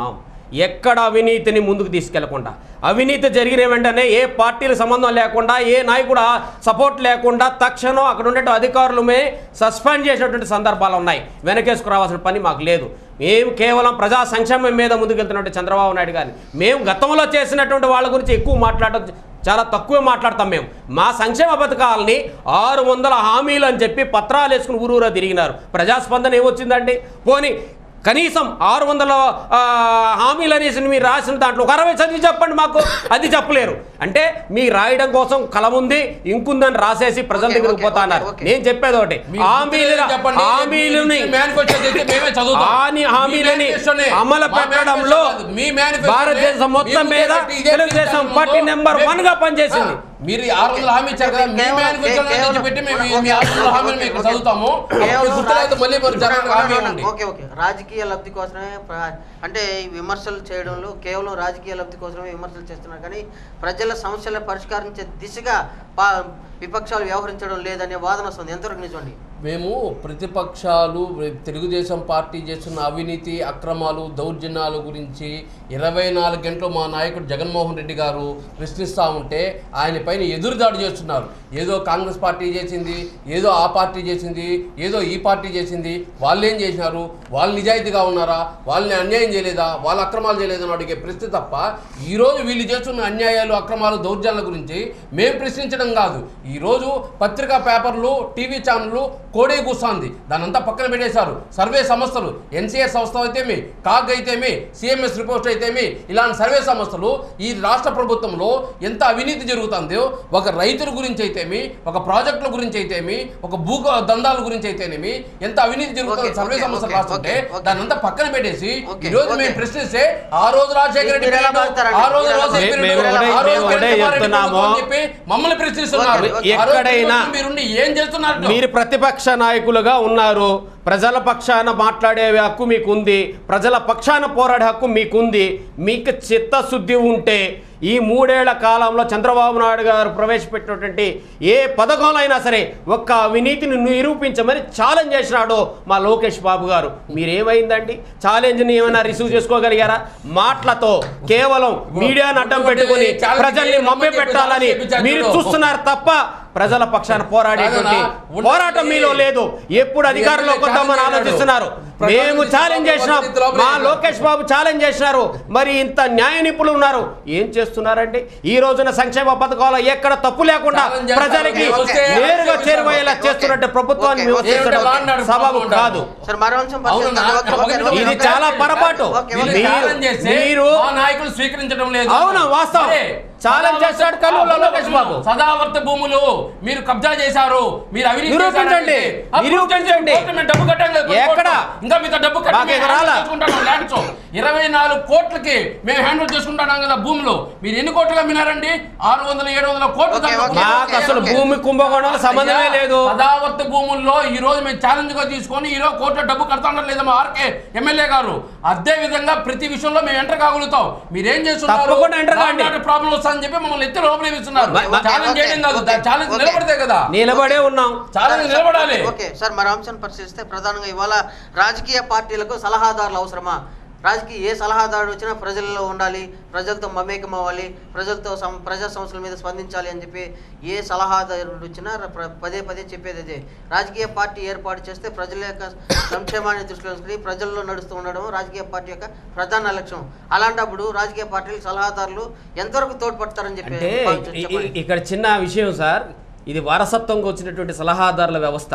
ఎక్కడ అవినీతిని ముందుకు తీసుకెళ్లకుండా అవినీతి జరిగిన వెంటనే ఏ పార్టీల సంబంధం లేకుండా ఏ నాయకుడు ఆ సపోర్ట్ లేకుండా తక్షణం అక్కడ ఉండే అధికారులమే సస్పెండ్ చేసినటువంటి సందర్భాలు ఉన్నాయి వెనకేసుకు రావాల్సిన పని మాకు లేదు మేము కేవలం ప్రజా సంక్షేమం మీద ముందుకెళ్తున్నటువంటి చంద్రబాబు నాయుడు గారిని మేము గతంలో చేసినటువంటి వాళ్ళ గురించి ఎక్కువ మాట్లాడడం చాలా తక్కువే మాట్లాడతాం మేము మా సంక్షేమ పథకాలని ఆరు వందల హామీలు అని చెప్పి పత్రాలు వేసుకుని ఊరూరా తిరిగినారు ప్రజాస్పందన ఏమొచ్చిందండి పోనీ కనీసం ఆరు వందల ఆ, హామీలు అనేసి మీరు రాసిన దాంట్లో ఒక అరవై చదివి చెప్పండి మాకు అది చెప్పలేరు అంటే మీ రాయడం కోసం కలం ఉంది ఇంకుందని రాసేసి ప్రజల
ఓకే,
దగ్గరికి
ఓకే,
పోతా అన్నారు
ఓకే.
నేను చెప్పేది ఒకటి
మీ
హామీలు
గుర్తులేదని చెప్పండి.
హామీలని
మీ మేనిఫెస్టో చేస్తే మేమే చదువుతాం.
ఆని
మీ
హామీలని
మేనిఫెస్టోనే.
అమలు
మా
పెట్టడంలో
మేనిఫెస్టో కాదు. మీ మేనిఫెస్టోనే.
భారతదేశం మొత్తం
మీ
మీద
ముందు ఇదే
తెలుగుదేశం
ముందు
పార్టీ నెంబర్
మేము-
వన్ గా పనిచేసింది
ఆ, మీరు ఈ ఆరు వందల హామీ ఇచ్చారు కదా మీ
కేవలం-
మేనిఫెస్టోలో
కేవలం-
తెచ్చిపెట్టి మేము ఈ-
ఓకే,
మీ ఆరు వందల
ఓకే,
హామీలు మేము ఇక్కడ
ఓకే.
చదువుతాము అప్పుడు
కేవలం
గుర్తులేదు మళ్ళీ మరి
రాజ-
జగన్ హామీ
ఓకే,
ఇవ్వండి
ఓకే ఓకే రాజకీయ లబ్ధి కోసమే ప్ర- అంటే ఈ విమర్శలు చేయడంలో కేవలం రాజకీయ లబ్ధి కోసమే విమర్శలు చేస్తున్నారు కానీ ప్రజల సమస్యల పరిష్కరించే దిశగా పా- విపక్షాలు వ్యవహరించడం లేదనే వాదన వస్తుంది ఎంతవరకు నిజమండి
మేము ప్రతిపక్షాలు తెలుగుదేశం పార్టీ చేస్తున్న అవినీతి అక్రమాలు దౌర్జన్యాల గురించి ఇరవై నాలుగు గంటలు మా నాయకుడు జగన్మోహన్ రెడ్డి గారు ప్రశ్నిస్తూ ఉంటే ఆయన పైన ఎదురుదాడి చేస్తున్నారు ఏదో కాంగ్రెస్ పార్టీ చేసింది ఏదో ఆ పార్టీ చేసింది ఏదో ఈ పార్టీ చేసింది వాళ్ళు ఏం చేసినారు వాళ్ళు నిజాయితీగా ఉన్నారా వాళ్ళని అన్యాయం చేయలేదా వాళ్ళ అక్రమాలు చేయలేదని అడిగే ప్రశ్న తప్ప ఈరోజు వీళ్ళు చేస్తున్న అన్యాయాలు అక్రమాలు దౌర్జన్యాల గురించి మేము ప్రశ్నించడం కాదు ఈరోజు పత్రికా పేపర్లు టీవీ ఛానళ్ళు కోడే కూస్తుంది దానంతా పక్కన పెట్టేశారు సర్వే సంస్థలు ఎన్సీఆర్ సంస్థ అయితేమి కాగ్ అయితేమి సిఎంఎస్ రిపోర్ట్ అయితేమి ఇలాంటి సర్వే సంస్థలు ఈ రాష్ట్ర ప్రభుత్వంలో ఎంత అవినీతి జరుగుతుందో ఒక రైతుల గురించి అయితేమి ఒక ప్రాజెక్టుల గురించి అయితేమి ఒక భూ దందాల గురించి అయితేనేమి ఎంత అవినీతి జరుగుతుందో
ఓకే,
సర్వే
ఓకే,
సంస్థలు
ఓకే,
రాస్తుంటే
ఓకే, ఓకే.
దానంతా పక్కన పెట్టేసి
ఓకే,
ఈ రోజు
ఓకే.
మేము ప్రశ్నిస్తే ఆ రోజు రాజశేఖర రెడ్డి
మీరు ఎలా
పీరియడ్,
మాట్లాడారండి?
ఆ రోజు
మీరు ఎలా
రాజశేఖర రెడ్డి
మేము
పీరియడ్,
ఒకటే-
ఆ రోజు
మేము ఒకటే
కిరణ్ కుమార్ రెడ్డి
చెప్తున్నాము.
ప్రభుత్వం అని చెప్పి మమ్మల్ని ప్రశ్నిస్తున్నారు
ఓకే,
ఓకే.
ఆ రోజు
ఎక్కడైనా
మీరుండి ఏం చేస్తున్నారు
మీరు ప్రతిపక్ష నాయకులుగా ఉన్నారు ప్రజల పక్షాన మాట్లాడే హక్కు మీకుంది ప్రజల పక్షాన పోరాడే హక్కు మీకుంది మీకు చిత్తశుద్ధి ఉంటే ఈ మూడేళ్ల కాలంలో చంద్రబాబు నాయుడు గారు ప్రవేశపెట్టినటువంటి ఏ పథకంలో అయినా సరే ఒక్క అవినీతిని నిరూపించమని ఛాలెంజ్ చేసినాడు మా లోకేష్ బాబు గారు మీరేమైందండి ఛాలెంజ్ని ఏమైనా రిసీవ్ చేసుకోగలిగారా మాటలతో కేవలం మీడియాను అడ్డం పెట్టుకొని ప్రజల్ని మభ్య పెట్టాలని మీరు చూస్తున్నారు తప్ప ప్రజల పక్షాన పోరాడేటువంటి
కాదన్నా,
పోరాటం మీలో లేదు ఎప్పుడు అధికారంలోకి వద్దామని ఆలోచిస్తున్నారు మేము ఛాలెంజ్ చేసినాం మా లోకేష్ బాబు ఛాలెంజ్ చేసినారు మరి ఇంత న్యాయ నిపుణులు ఉన్నారు ఏం చేస్తున్నారండి ఈ రోజున సంక్షేమ పథకాలు ఎక్కడ తప్పు లేకుండా
ఛాలెంజ్ చేస్తారు.
ప్రజలకి
ఓకే,
నేరుగా
ఓకే.
చేరువయ్యేలా
ఓకే.
చేస్తున్నట్టు ప్రభుత్వాన్ని
ఓకే, ఓకే.
విమర్శించడం
ఏమిటి మాట్లాడు
సబబు
బాగుంటారు.
కాదు
సార్ మరో అంశం
అవునా?
పరిశీలిద్దాం. ఓకే, ఓకే, ఓకే,
ఇది
ఓకే.
చాలా పొరపాటు.
ఓకే,
వీళ్ళు
ఓకే.
మీరు-
ఛాలెంజ్ చేస్తే
మీరు-
మా నాయకులు స్వీకరించడం లేదు
అవునా, వాస్తవం.
సరే,
ఛాలెంజ్
సదావర్త-
చేశాడు కల్లుల లోకేష్ బాబు.
సదావర్త భూములు మీరు కబ్జా చేశారు మీరు అవినీతి
నిరూపించండి.
చేశారని ఆ ప్రూఫ్
నిరూపించండి.
కోర్టు మేము డబ్బు కట్టాం కదా కొన్ని
ఎక్కడ?
కోట్లు. ఇంకా మీతో డబ్బు కట్టి
మాకు
మేము
ఇక్కడ రాలా?
హ్యాండ్ చేసుకుంటాం ల్యాండ్స్ ఇరవై నాలుగు కోట్లకి మేము హ్యాండ్ ఓవర్ చేసుకుంటున్నాం కదా భూములు మీరు ఎన్ని కోట్లు అమ్మినారండి ఆరు వందల ఏడు వందల కోట్లు
ఓకే,
దాంట్లో
ఓకే,
మాకు అసలు భూమి కుంభకోణం సంబంధమే
అయ్యా,
లేదు
సదావర్త భూముల్లో ఈ రోజు మేము ఛాలెంజ్ గా తీసుకొని ఈ రోజు కోర్టులో డబ్బు కడతాంటారు లేదా మా ఆర్కే ఎమ్మెల్యే గారు అదే విధంగా ప్రతి విషయంలో మేము ఎంటర్ కాగలుగుతాం మీరేం చేస్తున్నారు
తప్పకుండా enter కాండి.
ప్రాబ్లం వస్తుందని చెప్పి మమ్మల్ని ఎత్తి లోపల ఇస్తున్నారు
మ- మ-
ఛాలెంజ్
ఓకే,
చేయడం కాదు
ఓకే,
ఛాలెంజ్
ఓకే.
నిలబడితే కదా
నిలబడే ఉన్నాం
ఛాలెంజ్ నిలబడాలి
ఓకే సార్ మరో అంశాన్ని పరిశీలిస్తే ప్రధానంగా ఇవాళ రాజకీయ పార్టీలకు సలహాదారులు అవసరమా రాజకీయ ఏ సలహాదారుడు వచ్చినా ప్రజల్లో ఉండాలి ప్రజలతో మమేకం అవ్వాలి ప్రజలతో సం- ప్రజా సమస్యల మీద స్పందించాలి అని చెప్పి ఏ సలహాదారుడు వచ్చినా ర- ప్ర- పదే పదే చెప్పేది అదే రాజకీయ పార్టీ ఏర్పాటు చేస్తే ప్రజల యొక్క సంక్షేమాన్ని దృష్టిలో ఉంచుకుని ప్రజల్లో నడుస్తూ ఉండడం రాజకీయ పార్టీ యొక్క ప్రధాన లక్ష్యం అలాంటప్పుడు రాజకీయ పార్టీలకు సలహాదారులు ఎంతవరకు తోడ్పడతారని చెప్పి
అంటే
భావించ-
ఇ-
చెప్పండి.
ఇ- ఇక్కడ చిన్న విషయం సార్ ఇది వారసత్వంగా వచ్చినటువంటి సలహాదారుల వ్యవస్థ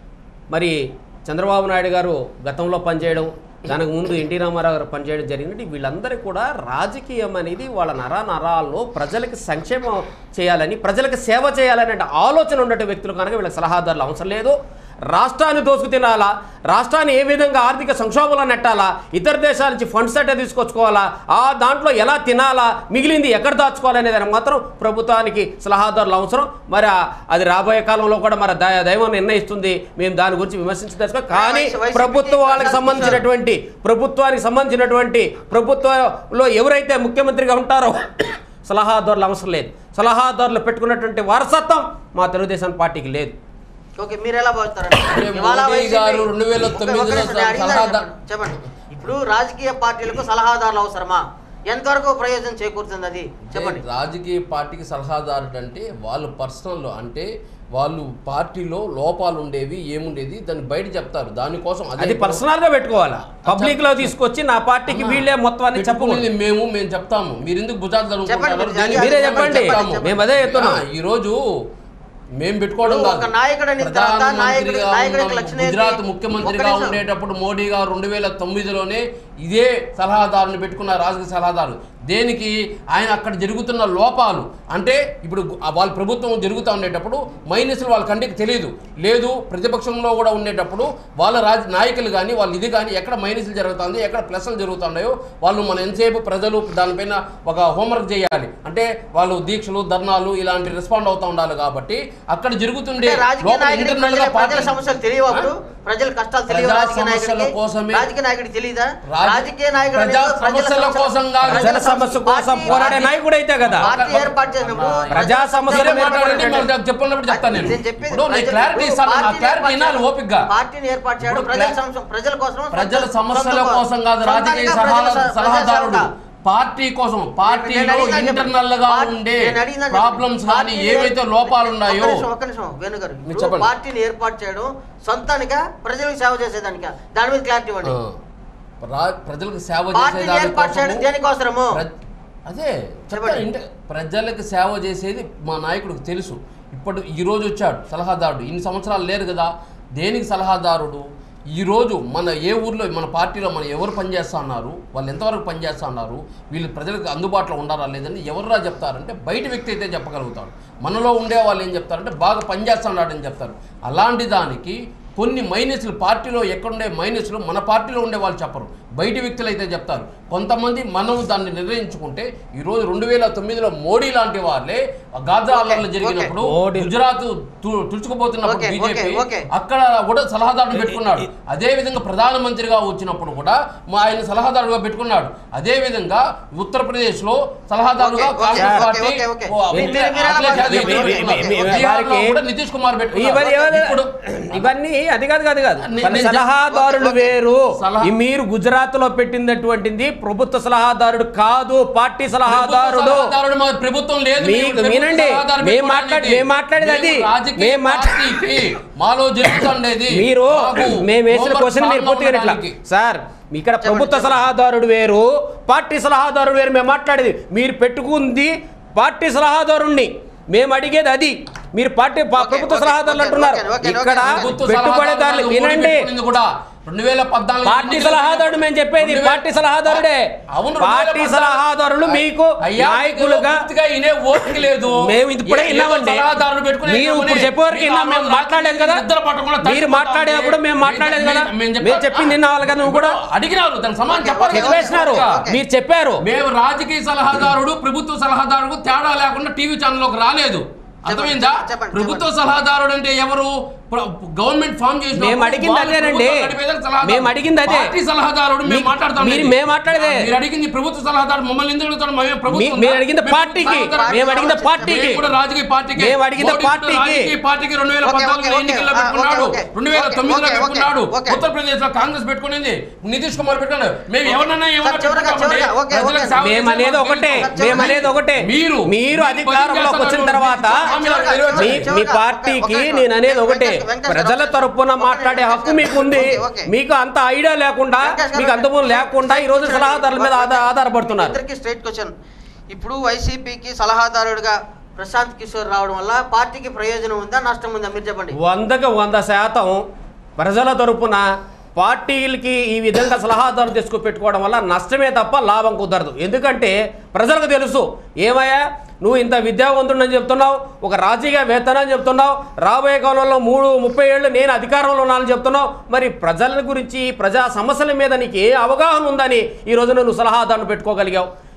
మరి చంద్రబాబు నాయుడు గారు గతంలో పనిచేయడం దానికి ముందు ఎన్టీ రామారావు గారు పనిచేయడం జరిగింది వీళ్ళందరికీ కూడా రాజకీయం అనేది వాళ్ళ నర నరాల్లో ప్రజలకి సంక్షేమం చేయాలని ప్రజలకు సేవ చేయాలనే ఆలోచన ఉన్నటువంటి వ్యక్తులు కనుక వీళ్ళకి సలహాదారులు అవసరం లేదు రాష్ట్రాన్ని దోసుకు తినాలా రాష్ట్రాన్ని ఏ విధంగా ఆర్థిక సంక్షోభంలో నెట్టాలా ఇతర దేశాల నుంచి ఫండ్స్ అంటే తీసుకొచ్చుకోవాలా ఆ దాంట్లో ఎలా తినాలా మిగిలింది ఎక్కడ దాచుకోవాలనే దానికి మాత్రం ప్రభుత్వానికి సలహాదారులు అవసరం మరి ఆ- అది రాబోయే కాలంలో కూడా మరి దై- దైవం నిర్ణయిస్తుంది మేము దాని గురించి విమర్శించదలుచుకో కానీ
వైసీపీకి
ప్రభుత్వ వాళ్ళకి సంబంధించినటువంటి ప్రభుత్వానికి సంబంధించినటువంటి ప్రభుత్వంలో ఎవరైతే ముఖ్యమంత్రిగా ఉంటారో సలహాదారులు అవసరం లేదు సలహాదారులు పెట్టుకున్నటువంటి వారసత్వం మా తెలుగుదేశం పార్టీకి లేదు
ఓకే మీరు ఎలా భావిస్తారండి
అంటే
ఇవాళ
మోడీ
వైసీపీ-
గారు 2009
ఒక- ఒక నిమిషం, నేను అడిగిన
సలహాదా-
దానికి చెప్పండి ఇప్పుడు రాజకీయ పార్టీలకు సలహాదారులు అవసరమా ఎంతవరకు ప్రయోజనం చేకూరుతుంది అది చెప్పండి
అంటే రాజకీయ పార్టీకి సలహాదారుడు అంటే వాళ్ళు పర్సనల్ అంటే వాళ్ళు పార్టీలో లోపాలు ఉండేవి ఏముండేది దాన్ని బయట చెప్తారు దానికోసం అదే
అది పర్సనల్ గా పెట్టుకోవాలా పబ్లిక్ లో తీసుకొచ్చి నా పార్టీకి
అమ్మా,
వీళ్ళే మొత్తం అని చెప్పకూడదు
పెట్టుకునేది మేము మేము చెప్తాము మీరు ఎందుకు భుజాలు
చెప్పండి,
తరుముకుంటారు?
మీరు
దేనికి
మీరే
చెప్పండి,
చెప్పండి
చెప్పండి.
మేము అదే చెప్తున్నాం
ఆ, ఈరోజు మేము పెట్టుకోవడం
ఇప్పుడు
కాదు.
ఒక నాయకుడు అనిన తర్వాత నాయకుడి-
ప్రధానమంత్రిగా
నాయకుడికి
ఉన్న
లక్షణం ఏంటి?
గుజరాత్ ముఖ్యమంత్రిగా
ఒక్క నిమిషం.
ఉండేటప్పుడు మోడీ గారు రెండు వేల తొమ్మిదిలోనే ఇదే సలహాదారుని పెట్టుకున్న రాజకీయ సలహాదారు దేనికి ఆయన అక్కడ జరుగుతున్న లోపాలు అంటే ఇప్పుడు గు- ఆ వాళ్ళ ప్రభుత్వం జరుగుతూ ఉండేటప్పుడు మైనస్లు వాళ్ళ కంటికి తెలియదు లేదు ప్రతిపక్షంలో కూడా ఉండేటప్పుడు వాళ్ళ రాజ నాయకులు కానీ వాళ్ళు ఇది కానీ ఎక్కడ మైనస్లు జరుగుతుంది ఎక్కడ ప్లస్లు జరుగుతున్నాయో వాళ్ళు మన ఎంతసేపు ప్రజలు దానిపైన ఒక హోంవర్క్ చేయాలి అంటే వాళ్ళు దీక్షలు ధర్నాలు ఇలాంటి రెస్పాండ్ అవుతూ ఉండాలి కాబట్టి అక్కడ జరుగుతుండే
అంటే రాజకీయ
లోపల
నాయకుడికి
internal గా
ప్రజల- ప్రజల
పార్టీ-
సమస్యలు తెలియవు అప్పుడు ప్రజల కష్టాలు తెలియవు
ప్రజా
రాజకీయ
సమస్యల
నాయకుడికి
కోసమే-
రాజకీయ నాయకుడికి తెలియదా
రాజ-
రాజకీయ నాయకుడు
ప్రజా
అనేది ప్రజల
సమస్యల కోసం కాదు.
ప్రజల సమస్య కోసం
పార్టీ-
పోరాడే నాయకుడు అయితే కదా
పార్టీ ఏర్పాటు చేసినప్పుడు
ప్రజా సమస్యల
మీరే
మీద
మాట్లాడండి,
పోరాడే-
మరి చెప్పినప్పుడు చెప్తాను నేను
నేను చెప్పేది
ఇప్పుడు నేను
ప్రజలు-
క్లారిటీ ఇస్తాను నా
పార్టీని
క్లారిటీ
ఏర్పాటు
వినాలి
చేయడం-
ఓపికగా
పార్టీని ఏర్పాటు చేయడం
ఇప్పుడు
ప్రజల
క్లా-
సమస్య- ప్రజల కోసం
ప్రజల
సొంత-
సమస్యల
సొంత-
కోసం కాదు రాజకీయ
సొంతంగా
సలహా
ప్రజల స-
సలహాదారుడు
ప్రజల
పార్టీ కోసం పార్టీలో
నేను అడిగినా
ఇంటర్నల్ గా
చెప్పండి.
ఉండే
నేను అడిగినా చెప్పండి.
ప్రాబ్లమ్స్ కానీ
పార్టీని
ఏవైతే
ఏర్-
లోపాలు ఉన్నాయో
ఒక్క నిమిషం, ఒక్క నిమిషం వేణు గారు
మీరు
ఇప్పుడు
చెప్పండి.
పార్టీని ఏర్పాటు చేయడం సొంతానిక ప్రజలకు సేవ చేసేదానిక దాని మీద క్లారిటీ ఇవ్వండి
ఆ, రా- ప్రజలకు సేవ
పార్టీని
చేసే
ఏర్పాటు చేయడం దేనికి అవసరము
అదే
చెప్పండి.
చెప్తాను ఇంట ప్రజలకు సేవ చేసేది మా నాయకుడికి తెలుసు ఇప్పుడు ఈ రోజు వచ్చాడు సలహాదారుడు ఇన్ని సంవత్సరాలు లేరు కదా దేనికి సలహాదారుడు ఈ రోజు మన ఏ ఊర్లో మన పార్టీలో మన ఎవరు పనిచేస్తా ఉన్నారు వాళ్ళు ఎంతవరకు పనిచేస్తా ఉన్నారు వీళ్ళు ప్రజలకు అందుబాటులో ఉండారా లేదని ఎవర్రా చెప్తారంటే బయట వ్యక్తి అయితే చెప్పగలుగుతాడు మనలో ఉండే వాళ్ళు ఏం చెప్తారంటే బాగా పనిచేస్తున్నాడని చెప్తారు అలాంటి దానికి కొన్ని మైనస్లు పార్టీలో ఎక్కడుండే మైనస్లు మన పార్టీలో ఉండే వాళ్ళు చెప్పరు బయట వ్యక్తులు అయితే చెప్తారు కొంతమంది మనం దాన్ని నిర్ణయించుకుంటే ఈరోజు రెండు వేల తొమ్మిదిలో మోడీ లాంటి వాళ్ళే గాజా అల్లర్లు జరిగినప్పుడు
మోడీ-
గుజరాత్ తు- తుడుచుకుపోతున్నప్పుడు
ఓకే,
బీజేపీ
ఓకే, ఓకే.
అక్కడ కూడా సలహాదారుడు పెట్టుకున్నాడు అదే విధంగా ప్రధానమంత్రిగా వచ్చినప్పుడు కూడా మా ఆయన సలహాదారుగా పెట్టుకున్నాడు అదే విధంగా ఉత్తరప్రదేశ్ లో సలహాదారుగా
okay, okay,
Congress
okay,
party
okay, okay.
ఓ,
మీరు- మీరు- మీరు ఎలా
అఖిలేష్ యాదవ్
భావిస్తారు?
పెట్టుకున్నారు.
Okay, okay.
బీహార్లో
వారికి-
కూడా నితీష్ కుమార్
ఇవన్నీ
పెట్టుకున్నారు
ఇవన్నీ-
ఇప్పుడు
ఇవన్నీ అది కాదు కాదు కాదు
నే-
మన
నేను చెప్-
సలహాదారులు
ఓకే, ఓకే.
వేరు
సలహా-
ఈ మీరు గుజరాత్ లో పెట్టినటువంటిది ప్రభుత్వ సలహాదారుడు కాదు పార్టీ సలహాదారుడు
సలహాదారుడు మా ప్రభుత్వం లేదు
మీ-
మేము ప్రభుత్వ
వినండి,
సలహాదారు
మేము
పెట్టుకోవడానికి.
మాట్లాడి- మేము మాట్లాడేది అది.
మేము రాజకీయ
మేము మాట్లా-
పార్టీకి మాలో జరుగుతుండేది
మీరు
మాకు
మేము వేసిన
హోంవర్క్
క్వశ్చన్ మీరు
స్ట్రాంగ్గా
పూర్తిగా ఇట్లా
ఉండడానికి.
సార్ ఇక్కడ ప్రభుత్వ సలహాదారుడు వేరు పార్టీ సలహాదారుడు వేరు మేము మాట్లాడేది మీరు పెట్టుకుంది పార్టీ సలహాదారుణ్ణి మేము అడిగేది అది మీరు పార్టీ పా-
ఓకే,
ప్రభుత్వ
ఓకే,
సలహాదారులు
ఓకే,
అంటున్నారు
ఓకే, ఓకే,
ఇక్కడ
ఓకే.
ప్రభుత్వ
పెట్టుబడిదారులు
సలహాదారులు
వినండి
మోడీ పెట్టుకునింది కూడా రెండు వేల పద్నాలుగు
పార్టీ
ఎన్నికల
సలహాదారుడు మేము చెప్పేది
రెండు వేల-
పార్టీ సలహాదారుడే
అవును
పార్టీ సలహాదారులు మీకు
అయ్యా,
నాయకులుగా
పూర్తిగా ఇనే ఓపిక లేదు
మేము ఇప్పుడే
ఏ- ఏదో
విన్నామండి
సలహాదారులు పెట్టుకుని
మీరు ఇప్పుడు
ఏమని?
చెప్పేవరకు
మీకు
విన్నాం
ఆ
మేము
రోజు
మాట్లాడలేదు కదా
నిద్ర పట్టకుండా
మీరు
తడిసిపోతా
మాట్లాడేటప్పుడు
ఉంది.
మేము మాట్లాడలేదు కదా
మేము చెప్పాం.
మేము చెప్పింది విన్నావాలి కదా నువ్వు కూడా
అడిగినారు దాని సమాధానం
ఓకే,
చెప్పాలి
ఓకే,
కదా.
ఓకే.
చెప్పేసినారు
ఓకే.
మీరు చెప్పారు
మేము రాజకీయ సలహాదారుడు ప్రభుత్వ సలహాదారుడు తేడా లేకుండా టీవీ ఛానల్లోకి రాలేదు అర్థమైందా
చెప్పండి, చెప్పండి.
ప్రభుత్వ సలహాదారుడు అంటే ఎవరు ప్ర- గవర్నమెంట్ ఫామ్ చేసిన
మేము అడిగింది అదేనండి. మేము అడిగింది అదే.
పార్టీ సలహాదారుడు మేము
మీ-
మాట్లాడతాం
మీరు- మేము మాట్లాడేదే.
మీరు అడిగింది ప్రభుత్వ సలహాదారుడు మమ్మల్ని ఎందుకు అడుగుతారు మేము ప్రభుత్వం
మీ-
ఉందా?
మీరు అడిగింది
మేము
పార్టీకి
సలహాదారుడు-
మేము అడిగింది పార్టీకి
మేము కూడా రాజకీయ పార్టీకి
మేము అడిగింది
మోడీ కూడా
పార్టీకి.
రాజకీయ పార్టీకి రెండు వేల
ఓకే,
పద్నాలుగులో
ఓకే,
ఎన్నికల్లో
ఓకే,
పెట్టుకున్నాడు
ఓకే,
రెండు వేల
ఓకే,
తొమ్మిదిలో
ఓకే,
పెట్టుకున్నాడు
ఓకే.
ఉత్తరప్రదేశ్ లో కాంగ్రెస్ పెట్టుకునింది నితీష్ కుమార్ పెట్టుకున్నాడు మేము ఎవరన్నా ఏమన్నా
సార్, చివరగా,
పెట్టుకుంటామండి.
చివరగా, ఓకే,
ప్రజలకు
ఓకే.
సేవ
మేము
చేసే
అనేది
మాకు
ఒకటే
తెలుసు.
మేము అనేది ఒకటే
మీరు
మీరు అధికారంలోకి వచ్చిన తర్వాత మీ మీ పార్టీకి నేను అనేది ఒకటే ప్రజల తరపున మాట్లాడే హక్కు మీకు ఉంది మీకు అంత ఐడియా లేకుండా మీకు అంతమూలం లేకుండా ఈ రోజు సలహాదారుల మీద ఆధార ఆధారపడుతున్నారు
ఇద్దరికి స్ట్రైట్ క్వశ్చన్ ఇప్పుడు వైసీపీకి సలహాదారుడిగా ప్రశాంత్ కిషోర్ రావడం వల్ల పార్టీకి ప్రయోజనం ఉందా నష్టం ఉందా మీరు చెప్పండి
వందకు వంద శాతం ప్రజల తరపున పార్టీలకి ఈ విధంగా సలహాదారు తీసుకు పెట్టుకోవడం వల్ల నష్టమే తప్ప లాభం కుదరదు ఎందుకంటే ప్రజలకు తెలుసు ఏమయ్యా నువ్వు ఇంత విద్యావంతుడని చెప్తున్నావు ఒక రాజకీయ వేతనని చెప్తున్నావు రాబోయే కాలంలో మూడు ముప్పై ఏళ్ళు నేను అధికారంలో ఉన్నానని చెప్తున్నావు మరి ప్రజల గురించి ప్రజా సమస్యల మీద నీకు ఏ అవగాహన ఉందని ఈ రోజున నువ్వు సలహాదారుని పెట్టుకోగలిగావు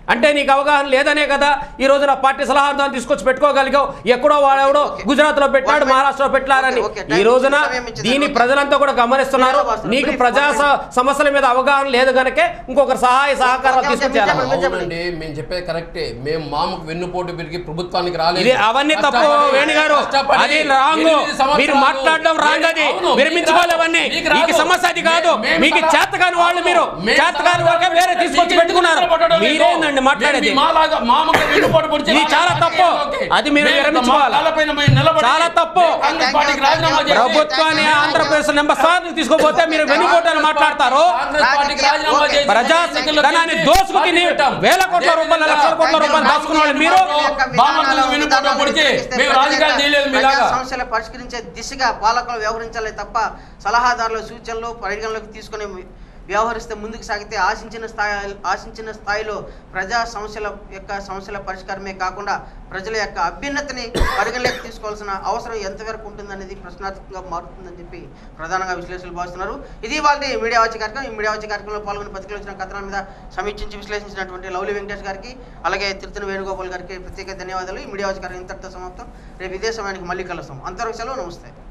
అంటే నీకు అవగాహన లేదనే కదా ఈ రోజు నా పార్టీ సలహాదారుని తీసుకొచ్చి పెట్టుకోగలిగావు ఎక్కడో వాడెవడో
ఓకే.
గుజరాత్ లో పెట్టాడు
ఓకే.
మహారాష్ట్రలో పెట్టారని
ఓకే, ఓకే.
ఈ రోజున
సమయం ఇచ్చింది.
దీని
ఓకే.
ప్రజలంతా కూడా గమనిస్తున్నారు
మీరు వాస్తవం.
నీకు
బ్రీఫ్
ప్రజా స- సమస్యల మీద అవగాహన లేదు గనకే ఇంకొకరు సహాయ సహకారాలు
ఓకే, ఓకే,
తీసుకొచ్చారు
చెప్పండి, చెప్పండి.
అవునండి మేము చెప్పేది కరెక్టే మేము మామకు వెన్నుపోటు పెరిగి ప్రభుత్వానికి రాలేదు
ఇది అవన్నీ తప్పు
కష్టపడి-
వేణు గారు
కష్టపడి
అది రాంగ్
ఎనిమిది సంవత్సరాలు-
మీరు మాట్లాడడం రాంగ్ అది
అవును,
మీరు
మీకు
మించుకోవాలి
రాదు.
అవన్నీ
మీకు రాదు.
మీకు సమస్య అది కాదు
మే- మేము
మీకు
సలహా-
చేతకాని వాళ్ళు మీరు
మేము
చేతకాని
సలహా
వాళ్ళకే వేరే
మీకు
తీసుకొచ్చి
ఎందుకు
పెట్టుకున్నారు
నిలబడడం లేదు?
మీరేందండి మాట్లాడేది
మేము మాలాగా మామకు వెన్నుపోటు పొడిచి
ఇది చాలా
మా
తప్పు.
ఓకే.
అది మీరు
మేము
విరమించుకోవాలి.
మా కాళ్ళపైన మేము నిలబడి
చాలా తప్పు.
మేము కాంగ్రెస్ పార్టీకి రాజీనామా చేసి-
ప్రభుత్వాన్ని ఆంధ్రప్రదేశ్ నెంబర్ సార్ తీసుకోపోతే మీరు వెన్నుపోటాలు మాట్లాడతారు
కాంగ్రెస్ పార్టీకి రాజీనామా చేసి
ప్రజా ధనాన్ని దోసుకు తిని వేల కోట్ల రూపాయలు లక్షల కోట్ల రూపాయలు దాచుకున్న వాళ్ళు మీరు
బామర్దులకు వెన్నుపోటు పొడిచి మేము రాజకీయాలు చేయలేదు
ప్రజా
మీలాగా
సమస్యలు పరిష్కరించే దిశగా పాలకులు వ్యవహరించాలి తప్ప సలహాదారుల సూచనలు పరిగణలోకి తీసుకుని వ్యవహరిస్తే ముందుకు సాగితే ఆశించిన స్థాయి ఆశించిన స్థాయిలో ప్రజా సమస్యల యొక్క సమస్యల పరిష్కారమే కాకుండా ప్రజల యొక్క అభ్యున్నతిని పరిగణలోకి తీసుకోవాల్సిన అవసరం ఎంతవరకు ఉంటుందనేది ప్రశ్నార్థకంగా మారుతుందని చెప్పి ప్రధానంగా విశ్లేషకులు భావిస్తున్నారు ఇది వాళ్ళ మీడియా వచ్చే కార్యక్రమం ఈ మీడియా వచ్చే కార్యక్రమంలో పాల్గొని పత్రికలు వచ్చిన కథనాల మీద సమీక్షించి విశ్లేషించినటువంటి లవ్లీ వెంకటేష్ గారికి అలాగే తిరుతని వేణుగోపాల్ గారికి ప్రత్యేక ధన్యవాదాలు ఈ మీడియా వచ్చే కార్యక్రమం ఇంతటితో సమాప్తం రేపు ఇదే సమయానికి మళ్ళీ కలుస్తాం అంతవరకు సెలవు నమస్తే